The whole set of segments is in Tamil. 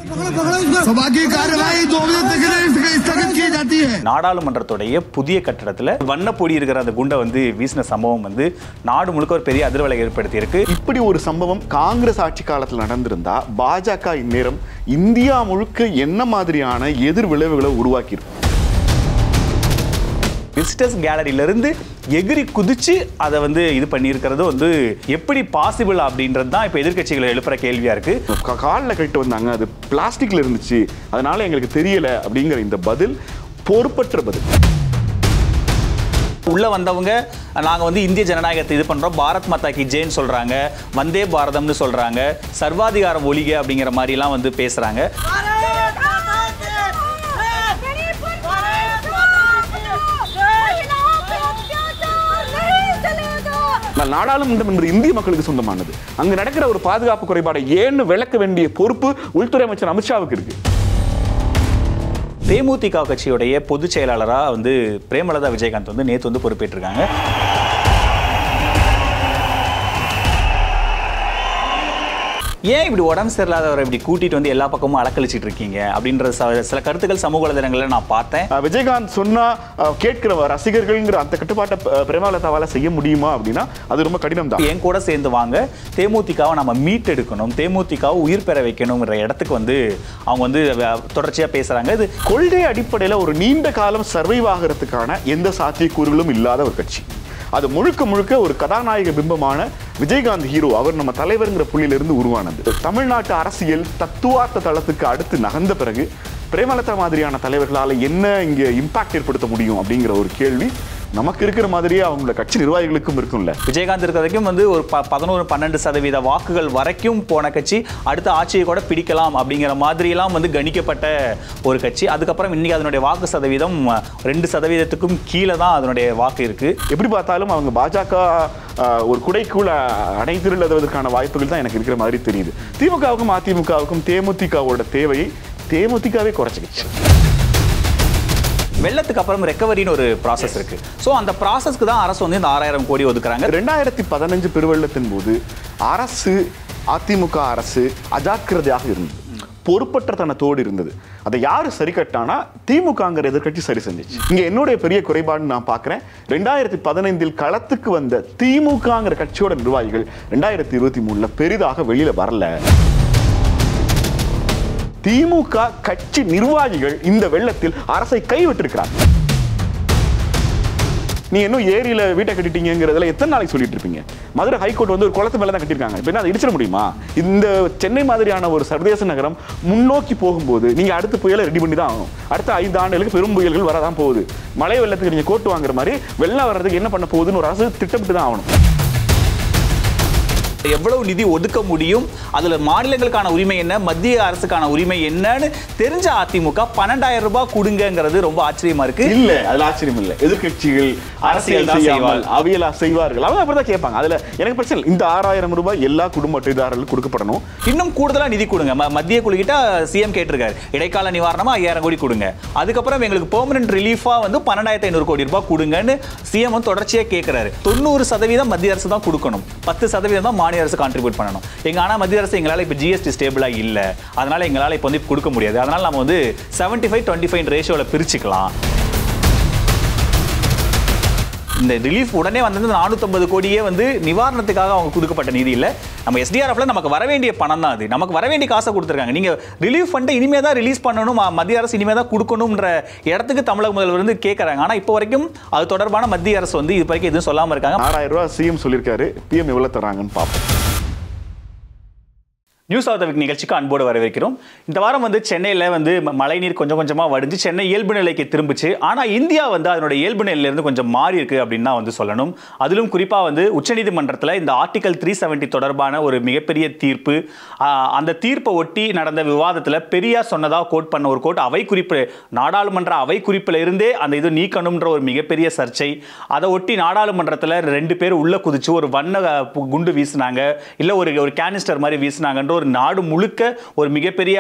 सभा की कार्यवाही दो बजे तक के लिए स्थगित की जाती है நாடாளுமன்றத்துடைய புதிய கட்டடத்துல வண்ணப்பொடி இருக்கிற அந்த குண்டை வந்து வீசின சம்பவம் வந்து நாடு முழுக்க ஒரு பெரிய அதிர்வலை ஏற்படுத்தி இருக்கு இப்படி ஒரு சம்பவம் காங்கிரஸ் ஆட்சி காலத்தில் நடந்திருந்தா பாஜக இந்நேரம் இந்தியா முழுக்க என்ன மாதிரியான எதிர் விளைவுகளை உருவாக்கியிருக்கும் விசிட்டர்ஸ் கேலரியில இருந்து எகிரி குதிச்சு அதை வந்து இது பண்ணியிருக்கிறது வந்து எப்படி பாசிபிள் அப்படின்றது தான் இப்போ எதிர்க்கட்சிகள் எழுப்புற கேள்வியா இருக்கு கா- கால்ல கட்டு வந்தாங்க அது பிளாஸ்டிக்ல இருந்துச்சு அதனால எங்களுக்கு தெரியல அப்படிங்கிற இந்த பதில் பொறுப்பற்ற பதில் உள்ள வந்தவங்க நாங்க வந்து இந்திய ஜனநாயகத்தை இது பண்றோம் பாரத் மாதா கி ஜெயின் சொல்றாங்க வந்தே பாரதம்னு சொல்றாங்க சர்வாதிகாரம் ஒழிக அப்படிங்கிற மாதிரி எல்லாம் வந்து பேசுறாங்க भारत माता की जय गरीब भारत माता की जय महिलाओं पे अत्याचार नहीं चलेगा ஆனால் நாடாளுமன்றம் என்பது இந்திய மக்களுக்கு சொந்தமானது அங்க நடக்கிற ஒரு பாதுகாப்பு குறைபாடை ஏன்னு விளக்க வேண்டிய பொறுப்பு உள்துறை அமைச்சர் அமித்ஷாவுக்கு இருக்கு தேமுதிக கட்சியுடைய பொதுச் செயலாளராக வந்து பிரேமலதா விஜயகாந்த் வந்து நேற்று வந்து பொறுப்பேற்றிருக்காங்க ஏன் இப்படி உடம்பு சரியில்லாதவரை இப்படி கூட்டிட்டு வந்து எல்லா பக்கமும் அலக்கழிச்சிட்டு இருக்கீங்க அப்படின்ற ச- சில கருத்துக்கள் சமூக வலைதளங்களில் நான் பார்த்தேன் அஹ் விஜயகாந்த் சொன்னா அஹ், கேட்கிற ரசிகர்கள்ங்கிற அந்த கட்டுப்பாட்டை அஹ், பிரேமலதாவால செய்ய முடியுமா அப்படின்னா அது ரொம்ப கடினம் தான் என் கூட சேர்ந்து வாங்க தேமுதிகவை நம்ம மீட்டெடுக்கணும் தேமுதிகவை உயிர் பெற வைக்கணுங்கிற இடத்துக்கு வந்து அவங்க வந்து அஹ், தொடர்ச்சியா பேசுறாங்க இது கொள்கை அடிப்படையில் ஒரு நீண்ட காலம் சர்வைவ் ஆகிறதுக்கான எந்த சாத்தியக்கூறுகளும் இல்லாத ஒரு கட்சி அது முழுக்க முழுக்க ஒரு கதாநாயக பிம்பமான விஜயகாந்த் ஹீரோ அவர் நம்ம தலைவர்ங்கிற புள்ளியிலிருந்து உருவானது தமிழ்நாட்டு அரசியல் தத்துவார்த்த தளத்துக்கு அடுத்து நகர்ந்த பிறகு பிரேமலதா மாதிரியான தலைவர்களால் என்ன இங்கே இம்பாக்ட் ஏற்படுத்த முடியும் அப்படிங்கிற ஒரு கேள்வி நமக்கு இருக்கிற மாதிரியே அவங்களோட கட்சி நிர்வாகிகளுக்கும் இருக்கும்ல விஜயகாந்த் இருக்க வரைக்கும் வந்து ஒரு ப பதினோரு பன்னெண்டு சதவீத வாக்குகள் வரைக்கும் போன கட்சி அடுத்த ஆட்சியை கூட பிடிக்கலாம் அப்படிங்கிற மாதிரியெல்லாம் வந்து கணிக்கப்பட்ட ஒரு கட்சி அதுக்கப்புறம் இன்னைக்கு அதனுடைய வாக்கு சதவீதம் அஹ், ரெண்டு சதவீதத்துக்கும் கீழே தான் அதனுடைய வாக்கு இருக்கு எப்படி பார்த்தாலும் அவங்க பாஜக ஆஹ், ஒரு குடைக்குள்ள அடைத்திருந்ததற்கான வாய்ப்புகள் தான் எனக்கு இருக்கிற மாதிரி தெரியுது திமுகவுக்கும் அதிமுகவுக்கும் தேமுதிகவோட தேவையை தேமுதிகவே குறைச்சிக்கிச்சு வெள்ளத்துக்கு அப்புறம் ரெக்கவரின்னு ஒரு ப்ராசஸ் இருக்கு ஸோ அந்த ப்ராசஸ்க்கு தான் அரசு வந்து இந்த ஆறாயிரம் கோடி ஒதுக்குறாங்க ரெண்டாயிரத்தி பதினஞ்சு பெருவெள்ளத்தின் போது அரசு அதிமுக அரசு அஜாக்கிரதையாக இருந்தது பொறுப்பற்ற தனத்தோடு இருந்தது அதை யாரு சரி கட்டானா திமுகங்கிற எதிர்க்கட்சி சரி செஞ்சுச்சு இங்க என்னுடைய பெரிய குறைபாடுன்னு நான் பார்க்கிறேன் ரெண்டாயிரத்தி பதினைந்தில் களத்துக்கு வந்த திமுகங்கிற கட்சியோட நிர்வாகிகள் ரெண்டாயிரத்தி இருபத்தி மூணுல பெரிதாக வெளியில வரல திமுக கட்சி நிர்வாகிகள் இந்த வெள்ளத்தில் அரசை கைவிட்டிருக்கிறார் நீ இன்னும் ஏரியில வீட்டை கட்டிட்டீங்கிறதுல எத்தனை நாளைக்கு சொல்லிட்டு இருப்பீங்க மதுரை ஹைகோர்ட் வந்து ஒரு குளத்து மேல தான் கட்டியிருக்காங்க இப்போ என்ன அதை இடிச்சிட முடியுமா இந்த சென்னை மாதிரியான ஒரு சர்வதேச நகரம் முன்னோக்கி போகும்போது நீங்க அடுத்த புயலை ரெடி பண்ணி தான் ஆகணும் அடுத்த ஐந்து ஆண்டுகளுக்கு பெரும் புயல்கள் வரதான் போகுது மழை வெள்ளத்துக்கு நீங்க கோட்டு வாங்குற மாதிரி வெள்ளம் வர்றதுக்கு என்ன பண்ண போகுதுன்னு ஒரு அரசு திட்டமிட்டு தான் ஆகணும் எவ்வளவு நிதி ஒதுக்க முடியும் அதுல மாநிலங்களுக்கான உரிமை என்ன மத்திய அரசுக்கான உரிமை என்னன்னு தெரிஞ்ச அதிமுக பன்னெண்டாயிரம் ரூபாய் கொடுங்கங்கிறது ரொம்ப ஆச்சரியமா இருக்கு இல்ல அதுல ஆச்சரியம் இல்ல எதிர்க்கட்சிகள் அரசியல் அரசியல் தான் செய்யாமல் செய்வார்கள். அவியலா செய்வார்கள் அவங்க அப்படிதான் கேட்பாங்க அதுல எனக்கு பிரச்சனை இல்லை. இந்த ஆறாயிரம் ரூபாய் எல்லா குடும்ப அட்டைதாரர்களுக்கும் கொடுக்கப்படணும் இன்னும் கூடுதலா நிதி கொடுங்க ம- மத்திய குழுக்கிட்ட சிஎம் கேட்டிருக்காரு இடைக்கால நிவாரணமா ஐயாயிரம் கோடி கொடுங்க அதுக்கப்புறம் எங்களுக்கு பெர்மனன்ட் ரிலீஃபா வந்து பன்னெண்டாயிரத்தி ஐநூறு கோடி ரூபாய் கொடுங்கன்னு சிஎம் வந்து தொடர்ச்சியா கேட்கிறாரு தொண்ணூறு சதவீதம் மத்திய அரசு தான் கொடுக்கணும் பத்து சதவீதம் தான் மாநில அரசு கான்ட்ரிபியூட் பண்ணணும் எங்க ஆனா மத்திய அரசு எங்களால இப்ப ஜிஎஸ்டி ஸ்டேபிளா இல்ல அதனால எங்களால இப்ப வந்து கொடுக்க முடியாது அதனால நம்ம வந்து செவன்டி ஃபைவ் டுவெண்ட்டி ஃபைவ் ரேஷியோல பிரிச்சுக்கலாம் இந்த ரிலீஃப் உடனே வந்தது நானூற்றம்பது கோடியே வந்து நிவாரணத்துக்காக அவங்க கொடுக்கப்பட்ட நிதி இல்லை நம்ம எஸ்டிஆர்எஃப்ல நமக்கு வர வேண்டிய பணம் தான் அது நமக்கு வர வேண்டிய காசை கொடுத்துருக்காங்க நீங்க ரிலீஃப் ஃபண்டை இனிமே தான் ரிலீஸ் பண்ணணும் ம- மத்திய அரசு இனிமே தான் கொடுக்கணும்ன்ற இடத்துக்கு தமிழக முதல்வர் வந்து கேட்கறாங்க ஆனா இப்போ வரைக்கும் அது தொடர்பான மத்திய அரசு வந்து இது வரைக்கும் எதுவும் சொல்லாம இருக்காங்க ஆறாயிரம் ரூபாய் சிஎம் சொல்லியிருக்காரு பிஎம் எவ்வளவு தராங்கன்னு பார்ப்போம் நியூஸ் ஆஃப் த வீக் நிகழ்ச்சிக்கு அன்போடு வரவேற்கிறோம் இந்த வாரம் வந்து சென்னையில் வந்து ம- மழைநீர் கொஞ்சம் கொஞ்சமாக வடிஞ்சு சென்னை இயல்பு நிலைக்கு திரும்பிச்சு ஆனால் இந்தியா வந்து அதனோட இயல்பு நிலையிலேருந்து கொஞ்சம் மாறி இருக்கு அப்படின்னு தான் வந்து சொல்லணும் அதிலும் குறிப்பாக வந்து உச்சநீதிமன்றத்தில் இந்த ஆர்டிகல் த்ரீ செவன்ட்டி தொடர்பான ஒரு மிகப்பெரிய தீர்ப்பு ஆஹ், அந்த தீர்ப்பை ஒட்டி நடந்த விவாதத்தில் பெரியார் சொன்னதாக கோட் பண்ண ஒரு கோட் அவை குறிப்பு நாடாளுமன்ற அவை குறிப்பில் இருந்தே அந்த இது நீக்கணும்ன்ற ஒரு மிகப்பெரிய சர்ச்சை அதை ஒட்டி நாடாளுமன்றத்தில் ரெண்டு பேர் உள்ள குதிச்சு ஒரு வண்ண அஹ், பு- குண்டு வீசினாங்க இல்லை ஒரு ஒரு கேனிஸ்டர் மாதிரி வீசினாங்கன்ற ஒரு நாடு முழுக்க ஒரு மிகப்பெரிய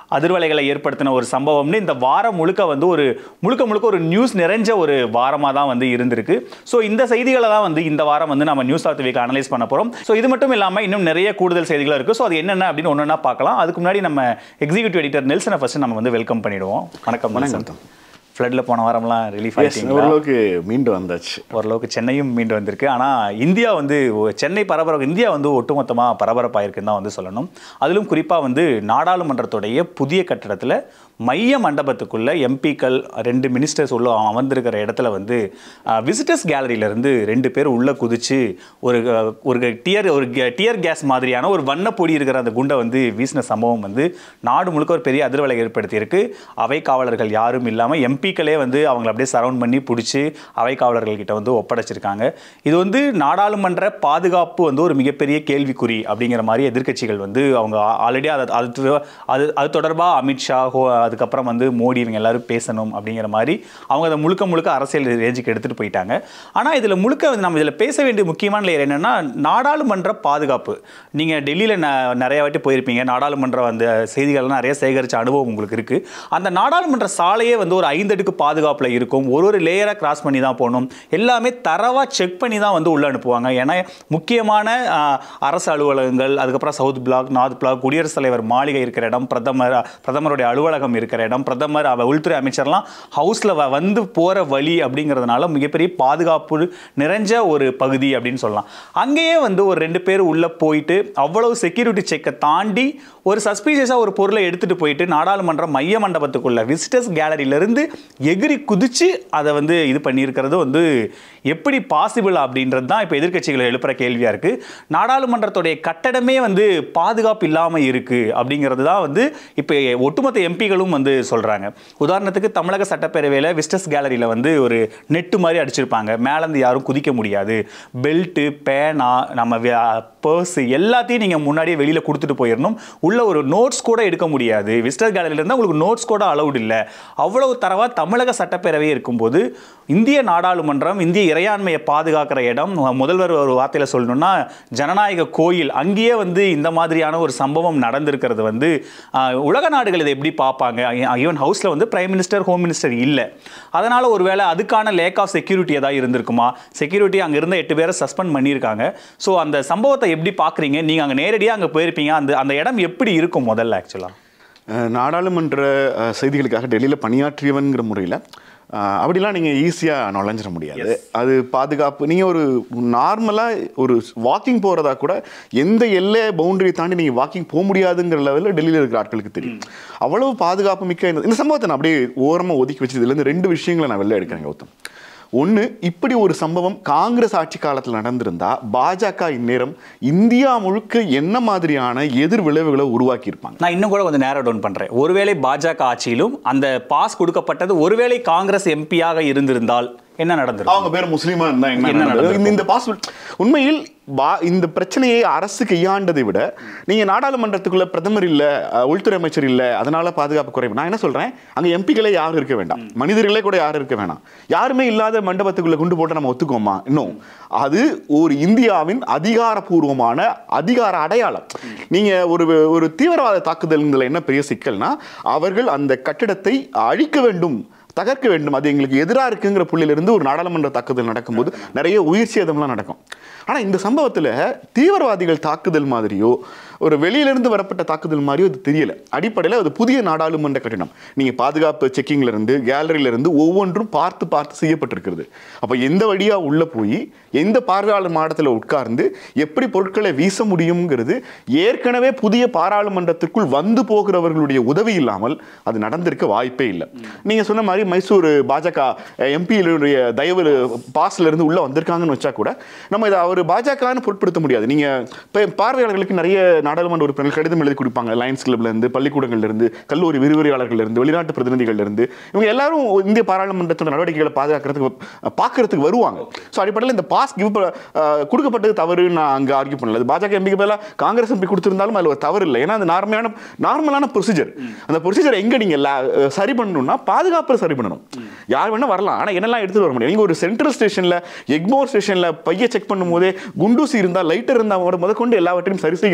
அதிர்வலைகளை ஏற்படுத்தின ஒரு சம்பவம்னு இந்த வாரம் முழுக்க வந்து ஒரு முழுக்க முழுக்க ஒரு நியூஸ் நிறைஞ்ச ஒரு வாரமாக தான் வந்து இருந்திருக்கு ஸோ இந்த செய்திகளை தான் வந்து இந்த வாரம் வந்து நம்ம நியூஸ் ஆஃப் வீக் அனலைஸ் பண்ண போகிறோம் ஸோ இது மட்டும் இல்லாமல் இன்னும் நிறைய கூடுதல் செய்திகள் இருக்குது ஸோ அது என்னென்ன அப்படின்னு ஒன்று பார்க்கலாம் அதுக்கு முன்னாடி நம்ம எக்ஸிக்யூட்டிவ் எடிட்டர் நெல்சனை ஃபர்ஸ்ட் நம்ம வந்து வெல்கம் பண்ணிடுவோம் வணக்கம் நெல்சன் ஃப்ளட்டில் போன வாரம்லாம் ரிலீஃப் Yes, ஆகிட்டீங்களா ஓரளவுக்கு மீண்டு வந்தாச்சு ஓரளவுக்கு சென்னையும் மீண்டு வந்திருக்கு ஆனால் இந்தியா வந்து ஒ- சென்னை பரபரப்பு இந்தியா வந்து ஒட்டுமொத்தமாக பரபரப்பாயிருக்குன்னு தான் வந்து சொல்லணும் அதிலும் குறிப்பாக வந்து நாடாளுமன்றத்துடைய புதிய கட்டடத்தில் மைய மண்டபத்துக்குள்ள எம்பிக்கள் ரெண்டு மினிஸ்டர்ஸ் உள்ள அமர்ந்திருக்கிற இடத்துல வந்து விசிட்டர்ஸ் கேலரியிலேருந்து ரெண்டு பேர் உள்ளே குதிச்சு ஒரு அஹ், ஒரு டியர் ஒரு டியர் கேஸ் மாதிரியான ஒரு வண்ணப்பொடி இருக்கிற அந்த குண்டை வந்து வீசின சம்பவம் வந்து நாடு முழுக்க ஒரு பெரிய அதிர்வலை ஏற்படுத்தியிருக்கு அவை காவலர்கள் யாரும் இல்லாமல் எம்பிக்களே வந்து அவங்கள அப்படியே சரவுண்ட் பண்ணி பிடிச்சி அவை காவலர்கள் கிட்ட வந்து ஒப்படைச்சிருக்காங்க இது வந்து நாடாளுமன்ற பாதுகாப்பு வந்து ஒரு மிகப்பெரிய கேள்விக்குறி அப்படிங்கிற மாதிரி எதிர்க்கட்சிகள் வந்து அவங்க ஆல்ரெடி அது அது அது அது தொடர்பாக அமித்ஷா ஹோ அதுக்கப்புறம் வந்து மோடி இவங்க எல்லாரும் பேசணும் அப்படிங்கிற மாதிரி அவங்க அதை முழுக்க முழுக்க அரசியல் ரேஞ்சுக்கு எடுத்துகிட்டு போயிட்டாங்க ஆனால் இதில் முழுக்க வந்து நம்ம இதில் பேச வேண்டிய முக்கியமான லேயர் என்னென்னா நாடாளுமன்ற பாதுகாப்பு நீங்கள் டெல்லியில் ந நிறைய வாட்டி போயிருப்பீங்க நாடாளுமன்ற அந்த செய்திகள்லாம் நிறைய சேகரித்த அனுபவம் உங்களுக்கு இருக்குது அந்த நாடாளுமன்ற சாலையே வந்து ஒரு ஐந்தடுக்கு பாதுகாப்பில் இருக்கும் ஒரு ஒரு லேயராக கிராஸ் பண்ணி தான் போகணும் எல்லாமே தரவாக செக் பண்ணி தான் வந்து உள்ளே அனுப்புவாங்க ஏன்னா முக்கியமான ஆஹ், அரசு அலுவலகங்கள் அதுக்கப்புறம் சவுத் பிளாக் நார்த் பிளாக் குடியரசுத் தலைவர் மாளிகை இருக்கிற இடம் பிரதமர் பிரதமருடைய அலுவலகம் இருக்கிற இடம் பிரதமர் அவ உள்துறை அமைச்சர்லாம் ஹவுஸில் வந்து போகிற வழி அப்படிங்கிறதுனால மிகப்பெரிய பாதுகாப்பு நிறைஞ்ச ஒரு பகுதி அப்படின்னு சொல்லலாம் அங்கேயே வந்து ஒரு ரெண்டு பேர் உள்ளே போயிட்டு அவ்வளவு செக்யூரிட்டி செக்கை தாண்டி ஒரு சஸ்பீஷியஸாக ஒரு பொருளை எடுத்துகிட்டு போயிட்டு நாடாளுமன்ற மைய மண்டபத்துக்குள்ள விசிட்டர்ஸ் கேலரியிலேருந்து எகிரி குதிச்சு அதை வந்து இது பண்ணியிருக்கிறது வந்து எப்படி பாசிபிள் அப்படின்றது தான் இப்போ எதிர்க்கட்சிகள் எழுப்புற கேள்வியாக இருக்குது நாடாளுமன்றத்துடைய கட்டடமே வந்து பாதுகாப்பு இல்லாமல் இருக்குது அப்படிங்கிறது தான் வந்து இப்போ ஒட்டுமொத்த எம்பிகளும் வந்து சொல்கிறாங்க உதாரணத்துக்கு தமிழக சட்டப்பேரவையில் விஸ்டஸ் கேலரியில் வந்து ஒரு நெட்டு மாதிரி அடிச்சிருப்பாங்க மேலேருந்து யாரும் குதிக்க முடியாது பெல்ட்டு பேனா நம்ம பர்ஸு எல்லாத்தையும் நீங்கள் முன்னாடியே வெளியில் கொடுத்துட்டு போயிடணும் உள்ள ஒரு நோட்ஸ் கூட எடுக்க முடியாது விசிட்டர் கேலரியில் இருந்தால் உங்களுக்கு நோட்ஸ் கூட அலௌட் இல்லை அவ்வளவு தரவாக தமிழக சட்டப்பேரவை இருக்கும்போது இந்திய நாடாளுமன்றம் இந்திய இறையாண்மையை பாதுகாக்கிற இடம் முதல்வர் ஒரு வார்த்தையில் சொல்லணும்னா ஜனநாயக கோயில் அங்கேயே வந்து இந்த மாதிரியான ஒரு சம்பவம் நடந்திருக்கிறது வந்து ஆஹ், உலக நாடுகள் இதை எப்படி பார்ப்பாங்க ஈவன் ஹவுஸில் வந்து பிரைம் மினிஸ்டர் ஹோம் மினிஸ்டர் இல்லை அதனால் ஒருவேளை அதுக்கான லேக் ஆஃப் செக்யூரிட்டி ஏதாவது இருந்திருக்குமா செக்யூரிட்டி அங்கே இருந்த எட்டு பேரை சஸ்பெண்ட் பண்ணியிருக்காங்க ஸோ அந்த சம்பவத்தை எப்படி பார்க்குறீங்க நீங்கள் அங்கே நேரடியாக அங்கே போயிருப்பீங்க அந்த அந்த இடம் எப்படி இருக்கும் முதல்ல ஆக்சுவலாக அஹ், நாடாளுமன்ற அஹ், செய்திகளுக்காக டெல்லியில் பணியாற்றியவன்கிற முறையில் அப்படிலாம் நீங்கள் ஈஸியாக நுழைஞ்சிட முடியாது அது பாதுகாப்பு நீங்கள் ஒரு நார்மலாக ஒரு வாக்கிங் போகிறதா கூட எந்த எல்லை பவுண்டரி தாண்டி நீங்கள் வாக்கிங் போக முடியாதுங்கிற லெவலில் டெல்லியில் இருக்கிற ஆட்களுக்கு தெரியும் அவ்வளவு பாதுகாப்பு மிக்க இந்த இந்த சம்பவத்தை நான் அப்படியே ஓரமாக ஒதுக்கி வச்சு இதுலேருந்து ரெண்டு விஷயங்களை நான் வெளில எடுக்கிறேன் கௌதம் ஒன்று இப்படி ஒரு சம்பவம் காங்கிரஸ் ஆட்சி காலத்தில் நடந்திருந்தா பாஜக இந்நேரம் இந்தியா முழுக்க என்ன மாதிரியான எதிர் விளைவுகளை உருவாக்கியிருப்பாங்க நான் இன்னும் கூட கொஞ்சம் நேரோ டவுன் பண்ணுறேன் ஒருவேளை பாஜக ஆட்சியிலும் அந்த பாஸ் கொடுக்கப்பட்டது ஒருவேளை காங்கிரஸ் எம்பியாக இருந்திருந்தால் என்ன நடந்திருக்கும் அவங்க பேர் முஸ்லீமா இருந்தா என்ன என்ன நடந்தது? நடந்திருக்கும்? இந்த- இந்த பாசிபிள் உண்மையில் பா- இந்த பிரச்சனையை அரசு கையாண்டதை விட நீங்க நாடாளுமன்றத்துக்குள்ள பிரதமர் இல்ல அஹ், உள்துறை அமைச்சர் இல்ல அதனால பாதுகாப்பு குறைவு நான் என்ன சொல்றேன் அங்க எம்பிக்களே யாரும் இருக்க வேண்டாம் மனிதர்களே கூட யாரும் இருக்க வேணாம் யாருமே இல்லாத மண்டபத்துக்குள்ள குண்டு போட்டு நம்ம ஒத்துக்கோமா இன்னும் அது ஒரு இந்தியாவின் அதிகாரப்பூர்வமான அதிகார அடையாளம் நீங்க ஒரு ஒரு தீவிரவாத தாக்குதல்கள் என்ன பெரிய சிக்கல்னா அவர்கள் அந்த கட்டிடத்தை அழிக்க வேண்டும் தகர்க்க வேண்டும் அது எங்களுக்கு எதிராக இருக்குங்கிற புள்ளியிலிருந்து ஒரு நாடாளுமன்ற தாக்குதல் நடக்கும்போது நிறைய உயிர் சேதம்லாம் நடக்கும் ஆனால் இந்த சம்பவத்தில் தீவிரவாதிகள் தாக்குதல் மாதிரியோ ஒரு வெளியிலிருந்து வரப்பட்ட தாக்குதல் மாதிரியோ அது தெரியல அடிப்படையில் அது புதிய நாடாளுமன்ற கட்டிடம் நீங்கள் பாதுகாப்பு செக்கிங்ல இருந்து கேலரியில இருந்து ஒவ்வொன்றும் பார்த்து பார்த்து செய்யப்பட்டிருக்கிறது அப்போ எந்த வழியாக உள்ளே போய் எந்த பார்வையாளர் மாடத்தில் உட்கார்ந்து எப்படி பொருட்களை வீச முடியுங்கிறது ஏற்கனவே புதிய பாராளுமன்றத்திற்குள் வந்து போகிறவர்களுடைய உதவி இல்லாமல் அது நடந்திருக்க வாய்ப்பே இல்லை நீங்க சொன்ன மாதிரி மைசூர் பாஜக எம்பியிலுடைய தயவு பாஸ்ல இருந்து உள்ள வந்திருக்காங்கன்னு வச்சா கூட நம்ம இதை அவர் பாஜகன்னு பொருட்படுத்த முடியாது நீங்க இப்ப பார்வையாளர்களுக்கு நிறைய நாடாளுமன்ற உறுப்பினர்கள் கடிதம் எழுதி கொடுப்பாங்க லயன்ஸ் கிளப்ல இருந்து பள்ளிக்கூடங்கள்ல இருந்து கல்லூரி விரிவுரையாளர்கள் இருந்து வெளிநாட்டு பிரதிநிதிகள்ல இருந்து இவங்க எல்லாரும் இந்திய பாராளுமன்றத்தோட நடவடிக்கைகளை பாதுகாக்கிறதுக்கு பார்க்கறதுக்கு வருவாங்க ஸோ அடிப்படையில் இந்த பாஸ் கிவ் கொடுக்கப்பட்டது தவறுன்னு நான் அங்கே ஆர்கியூ பண்ணல அது பாஜக எம்பிக்கு பதிலாக காங்கிரஸ் எம்பி கொடுத்திருந்தாலும் அதில் ஒரு தவறு இல்லை ஏன்னா அது நார்மலான நார்மலான ப்ரொசீஜர் அந்த ப்ரொசீஜர் எங்கே நீங்கள் சரி பண்ணணும்னா பாதுகாப்பு சரி பண்ணணும் யார் வேணா வரலாம் ஆனால் என்னெல்லாம் எடுத்துட்டு வர முடியும் நீங்கள் ஒரு சென்ட்ரல் ஸ்டேஷனில் எக்மோர் ஸ்டேஷனில் பைய செக் பண்ணும்போதே குண்டூசி இருந்தால் லைட்டர் இருந்தால் முத முதற்கொண்டு எல்லாவற்றையும் சரி செய்கிறவர்கள்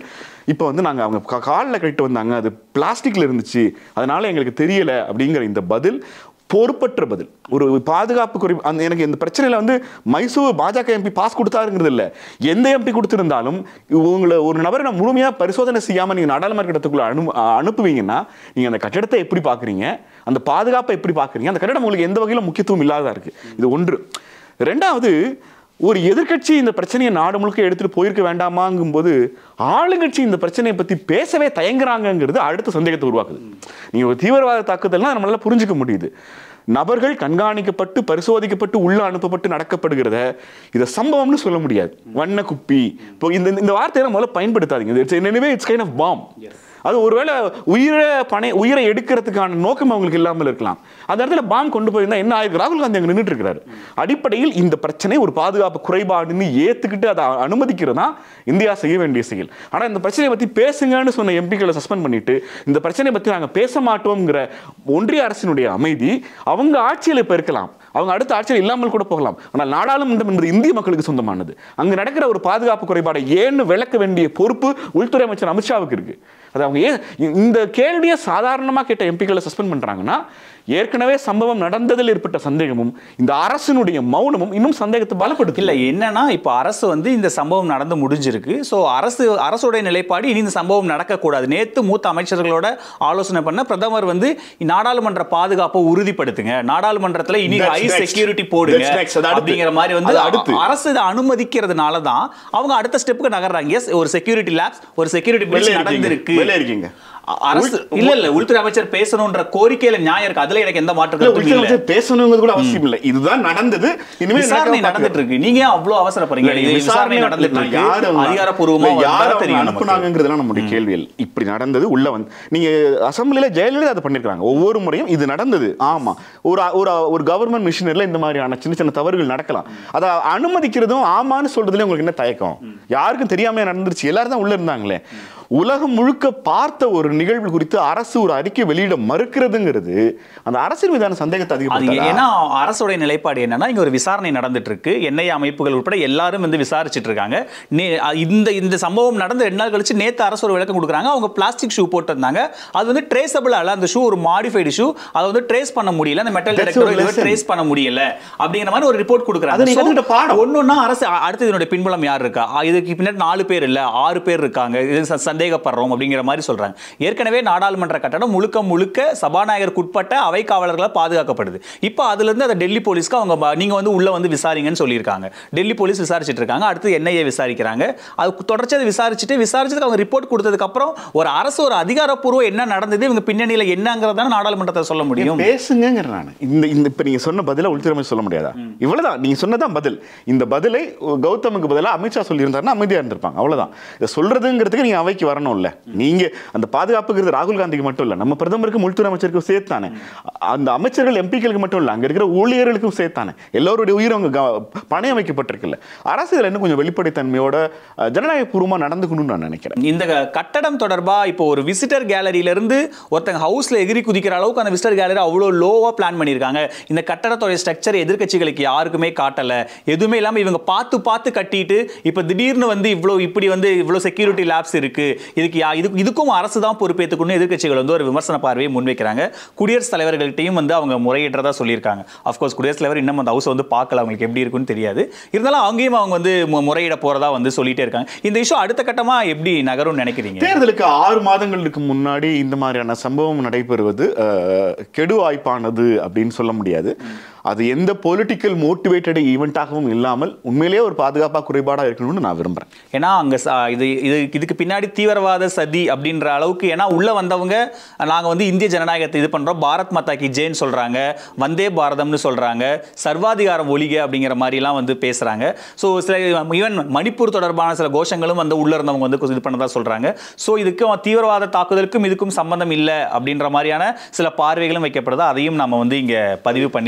இப்போ வந்து நாங்கள் அவங்க கா- காலில் கட்டிட்டு வந்தாங்க அது பிளாஸ்டிக்ல இருந்துச்சு அதனால எங்களுக்கு தெரியல அப்படிங்கிற இந்த பதில் பொறுப்பற்ற பதில் ஒரு பாதுகாப்பு குறி அந்த எனக்கு இந்த பிரச்சனையில வந்து மைசூர் பாஜக எம்பி பாஸ் கொடுத்தாருங்கிறது இல்ல எந்த எம்பி கொடுத்திருந்தாலும் உங்களை ஒரு நபரை நான் முழுமையா பரிசோதனை செய்யாம நீங்க நாடாளுமன்ற கட்டத்துக்குள்ள அனு அனுப்புவீங்கன்னா நீங்க அந்த கட்டடத்தை எப்படி பாக்குறீங்க அந்த பாதுகாப்பை எப்படி பாக்குறீங்க அந்த கட்டடம் உங்களுக்கு எந்த வகையில முக்கியத்துவம் இல்லாததா இருக்கு இது ஒன்று ரெண்டாவது ஒரு எதிர்க்கட்சி இந்த பிரச்சனையை நாடு முழுக்க எடுத்துட்டு போயிருக்க வேண்டாமாங்கும்போது ஆளுங்கட்சி இந்த பிரச்சனையை பத்தி பேசவே தயங்குறாங்கங்கிறது அடுத்த சந்தேகத்தை உருவாக்குது நீங்க ஒரு தீவிரவாத தாக்குதல்னா நம்மளால புரிஞ்சுக்க முடியுது நபர்கள் கண்காணிக்கப்பட்டு பரிசோதிக்கப்பட்டு உள்ள அனுப்பப்பட்டு நடக்கப்படுகிறத இதை சம்பவம்னு சொல்ல முடியாது வண்ண குப்பி இப்போ இந்த இந்த வார்த்தையை முதல்ல பயன்படுத்தாதீங்க இட்ஸ் எனவே இட்ஸ் கைண்ட் ஆஃப் பாம் அது ஒருவேளை உயிரை பணை உயிரை எடுக்கிறதுக்கான நோக்கம் அவங்களுக்கு இல்லாமல் இருக்கலாம் அந்த இடத்துல பாம் கொண்டு போயிருந்தா என்ன ஆயிருக்கு ராகுல் காந்தி அங்க நின்றுட்டு இருக்கிறாரு அடிப்படையில் இந்த பிரச்சனை ஒரு பாதுகாப்பு குறைபாடுன்னு ஏத்துக்கிட்டு அதை அனுமதிக்கிறதா இந்தியா செய்ய வேண்டிய செயல் ஆனா இந்த பிரச்சனையை பத்தி பேசுங்கன்னு சொன்ன எம்பிக்களை சஸ்பெண்ட் பண்ணிட்டு இந்த பிரச்சனையை பத்தி நாங்க பேச மாட்டோம்ங்கிற ஒன்றிய அரசினுடைய அமைதி அவங்க ஆட்சியில் இப்ப இருக்கலாம் அவங்க அடுத்த ஆட்சியில் இல்லாமல் கூட போகலாம் ஆனால் நாடாளுமன்றம் என்பது இந்திய மக்களுக்கு சொந்தமானது அங்க நடக்கிற ஒரு பாதுகாப்பு குறைபாடை ஏன்னு விளக்க வேண்டிய பொறுப்பு உள்துறை அமைச்சர் அமித்ஷாவுக்கு இருக்கு அது அவங்க ஏன் இ- இந்த கேள்வியை சாதாரணமாக கேட்ட எம்பிக்களை சஸ்பெண்ட் பண்றாங்கன்னா ஏற்கனவே சம்பவம் நடந்ததில் ஏற்பட்ட சந்தேகமும் இந்த அரசினுடைய மௌனமும் இன்னும் சந்தேகத்தை பலப்படுத்து இல்ல என்னன்னா இப்போ அரசு வந்து இந்த சம்பவம் நடந்து முடிஞ்சிருக்கு ஸோ அரசு அரசுடைய நிலைப்பாடு இனி இந்த சம்பவம் நடக்கக்கூடாது நேத்து மூத்த அமைச்சர்களோட ஆலோசனை பண்ண பிரதமர் வந்து நாடாளுமன்ற பாதுகாப்பை உறுதிப்படுத்துங்க நாடாளுமன்றத்துல இனி That's ஹை next. செக்யூரிட்டி போடுங்க That's next. அது அடுத்து. அப்படிங்கிற மாதிரி வந்து அது அடுத்து. அரசு இதை அனுமதிக்கிறதுனால தான் அவங்க அடுத்த ஸ்டெப்புக்கு நகர்றாங்க எஸ் ஒரு செக்யூரிட்டி லேப்ஸ் ஒரு செக்யூரிட்டி வெளியே பில்ஸ் இருக்கீங்க. நடந்திருக்கு வெளியே இருக்கீங்க. அ- அரசு இல்ல இல்ல உள்துறை அமைச்சர் பேசணும்ன்ற கோரிக்கையில நியாயம் இருக்கு அதுல எனக்கு எந்த மாற்று இல்ல, கருத்தும் உள்துறை இல்ல அமைச்சர் பேசணுங்கிறது கூட அவசியம் இல்லை இதுதான் நடந்தது இனிமே விசாரணை நடந்துட்டு இருக்கு நீங்க ஏன் அவ்வளவு அவசரப்படுறீங்க இது விசாரணை நடந்துட்டு இருக்கு அதிகாரப்பூர்வமா யார் வந்தா தெரியும் நமக்கு. அனுப்புனாங்கிறதுலாம் நம்முடைய கேள்விகள் இப்படி நடந்தது உள்ள வந்து நீங்க அசம்பிளில ஜெயலலிதா அதை பண்ணிருக்காங்க ஒவ்வொரு முறையும் இது நடந்தது ஆமா ஒரு ஒரு ஒரு கவர்மெண்ட் மிஷினரியில் இந்த மாதிரியான சின்ன சின்ன தவறுகள் நடக்கலாம் அதை அனுமதிக்கிறதும் ஆமான்னு சொல்றதுல உங்களுக்கு என்ன தயக்கம் யாருக்கும் தெரியாம நடந்துருச்சு எல்லாரும் தான் உள்ள இருந்தாங்களே உலகம் முழுக்க பார்த்த ஒரு நிகழ்வு குறித்து அரசு ஒரு அறிக்கை வெளியிட மறுக்கிறதுங்கிறது அந்த அரசியல் மீதான சந்தேகத்தை அது அதிகப்படுத்தாதா? ஏன்னா அரசுடைய நிலைப்பாடு என்னன்னா இங்க ஒரு விசாரணை நடந்துட்டு இருக்கு எண்ணெய் அமைப்புகள் உட்பட எல்லாரும் வந்து விசாரிச்சுட்டு இருக்காங்க நே- இந்த இந்த சம்பவம் நடந்து ரெண்டு நாள் கழிச்சு நேத்து அரசு ஒரு விளக்கம் கொடுக்குறாங்க அவங்க பிளாஸ்டிக் ஷூ போட்டிருந்தாங்க அது வந்து ட்ரேசபிள் அல்ல அந்த ஷூ ஒரு மாடிஃபைடு ஷூ அதை வந்து ட்ரேஸ் பண்ண முடியல அந்த மெட்டல் That's ஒரு டிடெக்டர் lesson. ட்ரேஸ் பண்ண முடியல அப்படிங்கிற மாதிரி ஒரு ரிப்போர்ட் அதை கொடுக்குறாங்க நீ கத்துக்கிட்ட பாடம். ஒன்னொன்னா அரசு அ- அடுத்து இதனுடைய பின்புலம் யார் இருக்கா அ, இதுக்கு பின்னாடி நாலு பேர் இல்ல ஆறு பேர் இருக்காங்க இது ச- சந்தேகப்படுறோம் அப்படிங்கிற மாதிரி சொல்றாங்க ஏற்கனவே நாடாளுமன்ற கட்டடம் முழுக்க முழுக்க சபாநாயகருக்கு உட்பட்ட அவை காவலர்களால் பாதுகாக்கப்படுது இப்போ அதுல இருந்து அதை டெல்லி போலீஸ்க்கு அவங்க ப- நீங்க வந்து உள்ள வந்து விசாரிங்கன்னு சொல்லியிருக்காங்க டெல்லி போலீஸ் விசாரிச்சுட்டு இருக்காங்க அடுத்து என்ஐஏ விசாரிக்கிறாங்க அது தொடர்ச்சி அதை விசாரிச்சுட்டு விசாரிச்சதுக்கு அவங்க ரிப்போர்ட் கொடுத்ததுக்கு அப்புறம் ஒரு அரசு ஒரு அதிகாரப்பூர்வ என்ன நடந்தது இவங்க பின்னணியில என்னங்கிறத நாடாளுமன்றத்தை சொல்ல முடியும் பேசுங்கிற நான் இந்த இந்த இப்ப நீங்க சொன்ன பதில உள்துறை அமைச்சர் சொல்ல முடியாதா இவ்வளவுதான் நீங்க சொன்னதான் பதில் இந்த பதிலை கௌதமுக்கு பதிலா அமித்ஷா சொல்லியிருந்தாருன்னா அமைதியா இருந்திருப்பாங்க அவ்வளவுதான் இதை சொல்றதுங்கிறதுக்கு நீங்க அவைக்கு வரணும்ல நீங்க அந்த பாதுகாப்புங்கிறது ராகுல் காந்திக்கு மட்டும் இல்ல நம்ம பிரதமருக்கு உள்துறை அமைச்சருக்கும் சேர்த்தானே அந்த அமைச்சர்கள் எம்பிக்களுக்கு மட்டும் இல்ல அங்க இருக்கிற ஊழியர்களுக்கும் சேர்த்தானே எல்லோருடைய உயிரும் அங்க க- பணயம் வைக்கப்பட்டிருக்குல்ல அரசு இதுல இன்னும் கொஞ்சம் வெளிப்படைத்தன்மையோட அஹ், ஜனநாயகபூர்வமா நடந்துக்கணும்னு நான் நினைக்கிறேன் இந்த க- கட்டடம் தொடர்பா இப்போ ஒரு விசிட்டர் கேலரியில இருந்து ஒருத்தங்க ஹவுஸ்ல எகிரி குதிக்கிற அளவுக்கு அந்த விசிட்டர் கேலரி அவ்வளோ லோவா பிளான் பண்ணியிருக்காங்க இந்த கட்டடத்தோட ஸ்ட்ரக்சர் எதிர்க்கட்சிகளுக்கு யாருக்குமே காட்டல எதுவுமே இல்லாம இவங்க பார்த்து பார்த்து கட்டிட்டு இப்போ திடீர்னு வந்து இவ்வளோ இப்படி வந்து இவ்வளோ செக்யூரிட்டி லேப்ஸ் இருக்கு இதுக்கு யா- இதுக்கு இதுக்கும் அரசு தான் பொறுப்பேற்றுக்கணும் எதிர்க்கட்சிகள் வந்து ஒரு விமர்சன பார்வையை முன்வைக்கிறாங்க குடியரசுத் தலைவர்கள்ட்டையும் வந்து அவங்க முறையிடுறதா சொல்லியிருக்காங்க அஃப்கோர்ஸ் குடியரசுத் தலைவர் இன்னும் அந்த ஹவுஸ் வந்து பார்க்கல அவங்களுக்கு எப்படி இருக்குன்னு தெரியாது இருந்தாலும் அங்கேயும் அவங்க வந்து மு- முறையிட போறதா வந்து சொல்லிட்டே இருக்காங்க இந்த இஷ்யூ அடுத்த கட்டமா எப்படி நகரும்னு நினைக்கிறீங்க தேர்தலுக்கு ஆறு மாதங்களுக்கு முன்னாடி இந்த மாதிரியான சம்பவம் நடைபெறுவது அஹ், கெடு வாய்ப்பானது அப்படின்னு சொல்ல முடியாது அது எந்த பொலிட்டிக்கல் மோட்டிவேட்டட் ஈவெண்ட்டாகவும் இல்லாமல் உண்மையிலேயே ஒரு பாதுகாப்பா குறைபாடா இருக்கணும்னு நான் விரும்புறேன் ஏன்னா அங்க ச- இது இது இதுக்கு பின்னாடி தீவிரவாத சதி அப்படின்ற அளவுக்கு ஏன்னா உள்ள வந்தவங்க நாங்க வந்து இந்திய ஜனநாயகத்தை இது பண்றோம் பாரத் மாதா கி ஜெயின் சொல்றாங்க வந்தே பாரதம்னு சொல்றாங்க சர்வாதிகாரம் ஒழிக அப்படிங்கிற மாதிரி எல்லாம் வந்து பேசுறாங்க ஸோ சில ஈவன் மணிப்பூர் தொடர்பான சில கோஷங்களும் வந்து உள்ள இருந்தவங்க வந்து இது பண்ணதா சொல்றாங்க ஸோ இதுக்கும் தீவிரவாத தாக்குதலுக்கும் இதுக்கும் சம்பந்தம் இல்லை அப்படின்ற மாதிரியான சில பார்வைகளும் வைக்கப்படுதா அதையும் நம்ம வந்து இங்க பதிவு பண்ணி தான் ஆகணும்னு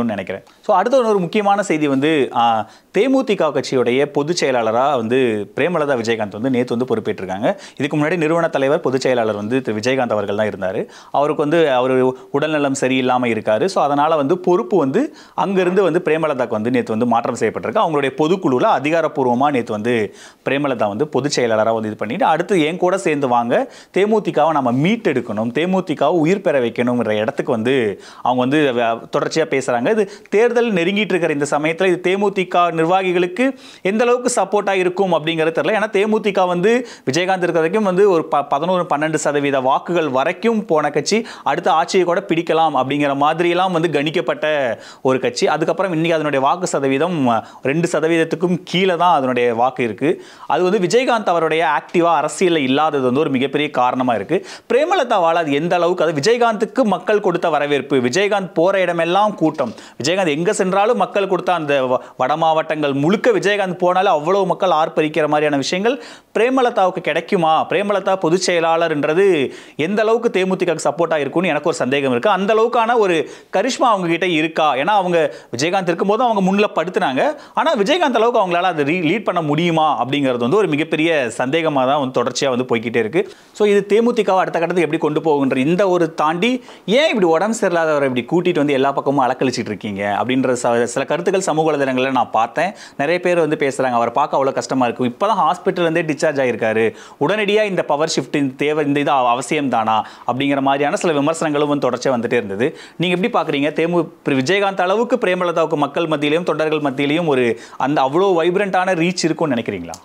சொல்லணும்னு நினைக்கிறேன் ஸோ அடுத்த ஒரு முக்கியமான செய்தி வந்து ஆ, தேமுதிக கட்சியுடைய பொதுச் செயலாளராக வந்து பிரேமலதா விஜயகாந்த் வந்து நேற்று வந்து பொறுப்பேற்றிருக்காங்க இதுக்கு முன்னாடி நிறுவன தலைவர் பொதுச் செயலாளர் வந்து திரு விஜயகாந்த் அவர்கள் தான் இருந்தார் அவருக்கு வந்து அவர் உடல்நலம் சரியில்லாமல் இருக்காரு ஸோ அதனால் வந்து பொறுப்பு வந்து அங்கிருந்து வந்து பிரேமலதாக்கு வந்து நேற்று வந்து மாற்றம் செய்யப்பட்டிருக்கு அவங்களுடைய பொதுக்குழுவில் அதிகாரப்பூர்வமாக நேற்று வந்து பிரேமலதா வந்து பொதுச் செயலாளராக வந்து இது பண்ணிட்டு அடுத்து என் கூட சேர்ந்து வாங்க தேமுதிகவை நம்ம மீட்டெடுக்கணும் தேமுதிகவை உயிர் பெற வைக்கணுங்கிற இடத்துக்கு வந்து அவங்க வந்து தொடர்ச்சியாக பேசுகிறாங்க இது தேர்தல் நெருங்கிட்டு இருக்கிற இந்த சமயத்தில் இது தேமுதிக நிர்வாகிகளுக்கு எந்த அளவுக்கு சப்போர்ட்டாக இருக்கும் அப்படிங்கிறது தெரியல ஏன்னா தேமுதிக வந்து விஜயகாந்த் இருக்கிற வரைக்கும் வந்து ஒரு ப பதினோரு பன்னெண்டு சதவீத வாக்குகள் வரைக்கும் போன கட்சி அடுத்த ஆட்சியை கூட பிடிக்கலாம் அப்படிங்கிற மாதிரியெல்லாம் வந்து கணிக்கப்பட்ட ஒரு கட்சி அதுக்கப்புறம் இன்னைக்கு அதனுடைய வாக்கு சதவீதம் ரெண்டு சதவீதத்துக்கும் கீழே தான் அதனுடைய வாக்கு இருக்கு அது வந்து விஜயகாந்த் அவருடைய ஆக்டிவா அரசியலில் இல்லாதது வந்து ஒரு மிகப்பெரிய காரணமா இருக்கு பிரேமலதாவால் அது எந்த அளவுக்கு அது விஜயகாந்துக்கு மக்கள் கொடுத்த வரவேற்பு விஜயகாந்த் போற இடமெல்லாம் கூட்டம் விஜயகாந்த் எங்க சென்றாலும் மக்கள் கொடுத்த அந்த வ- வட மாவட்டங்கள் முழுக்க விஜயகாந்த் போனாலே அவ்வளவு மக்கள் ஆர்ப்பரிக்கிற மாதிரியான விஷயங்கள் பிரேமலதாவுக்கு கிடைக்குமா பிரேமலதா பொதுச் செயலாளர்ன்றது எந்த அளவுக்கு தேமுதிக சப்போர்ட்டா இருக்கும்னு எனக்கு ஒரு சந்தேகம் இருக்கு அந்த அளவுக்கான ஒரு கரிஷ்மா அவங்க கிட்ட இருக்கா ஏன்னா அவங்க விஜயகாந்த் இருக்கும்போது அவங்க முன்னில படுத்துனாங்க ஆனா விஜயகாந்த் அளவுக்கு அவங்களால அதை லீட் பண்ண முடியுமா அப்படிங்கிறது வந்து ஒரு மிகப்பெரிய சந்தேகமாக தான் வந்து தொடர்ச்சியாக வந்து போய்க்கிட்டே இருக்கு ஸோ இது தேமுதிகவை அடுத்த கட்டத்துக்கு எப்படி கொண்டு போகுன்ற இந்த ஒரு தாண்டி ஏன் இப்படி உடம்பு சரியில்லாதவரை இப்படி கூட்டிட்டு வந்து எல்லா பக்கமும் அலக்கழிச்சிட்டு இருக்கீங்க அப்படின்ற ச- சில கருத்துக்கள் சமூக வலைதளங்களில் நான் பார்த்தேன் நிறைய பேர் வந்து பேசுறாங்க அவர் பார்க்க அவ்வளோ கஷ்டமா இருக்கும் இப்போ தான் ஹாஸ்பிட்டல்லேருந்தே டிஸ்சார்ஜ் ஆயிருக்காரு உடனடியாக இந்த பவர் ஷிஃப்ட் தேவை இந்த இது அவசியம் தானா அப்படிங்கிற மாதிரியான சில விமர்சனங்களும் வந்து தொடர்ச்சியாக வந்துட்டே இருந்தது நீங்க எப்படி பார்க்குறீங்க தேமு பிர- விஜயகாந்த் அளவுக்கு பிரேமலதாவுக்கு மக்கள் மத்தியிலையும் தொண்டர்கள் மத்தியிலையும் ஒரு அந்த அவ்வளோ வைப்ரண்டான ரீச் இருக்கும்னு நினைக்கிறீங்களா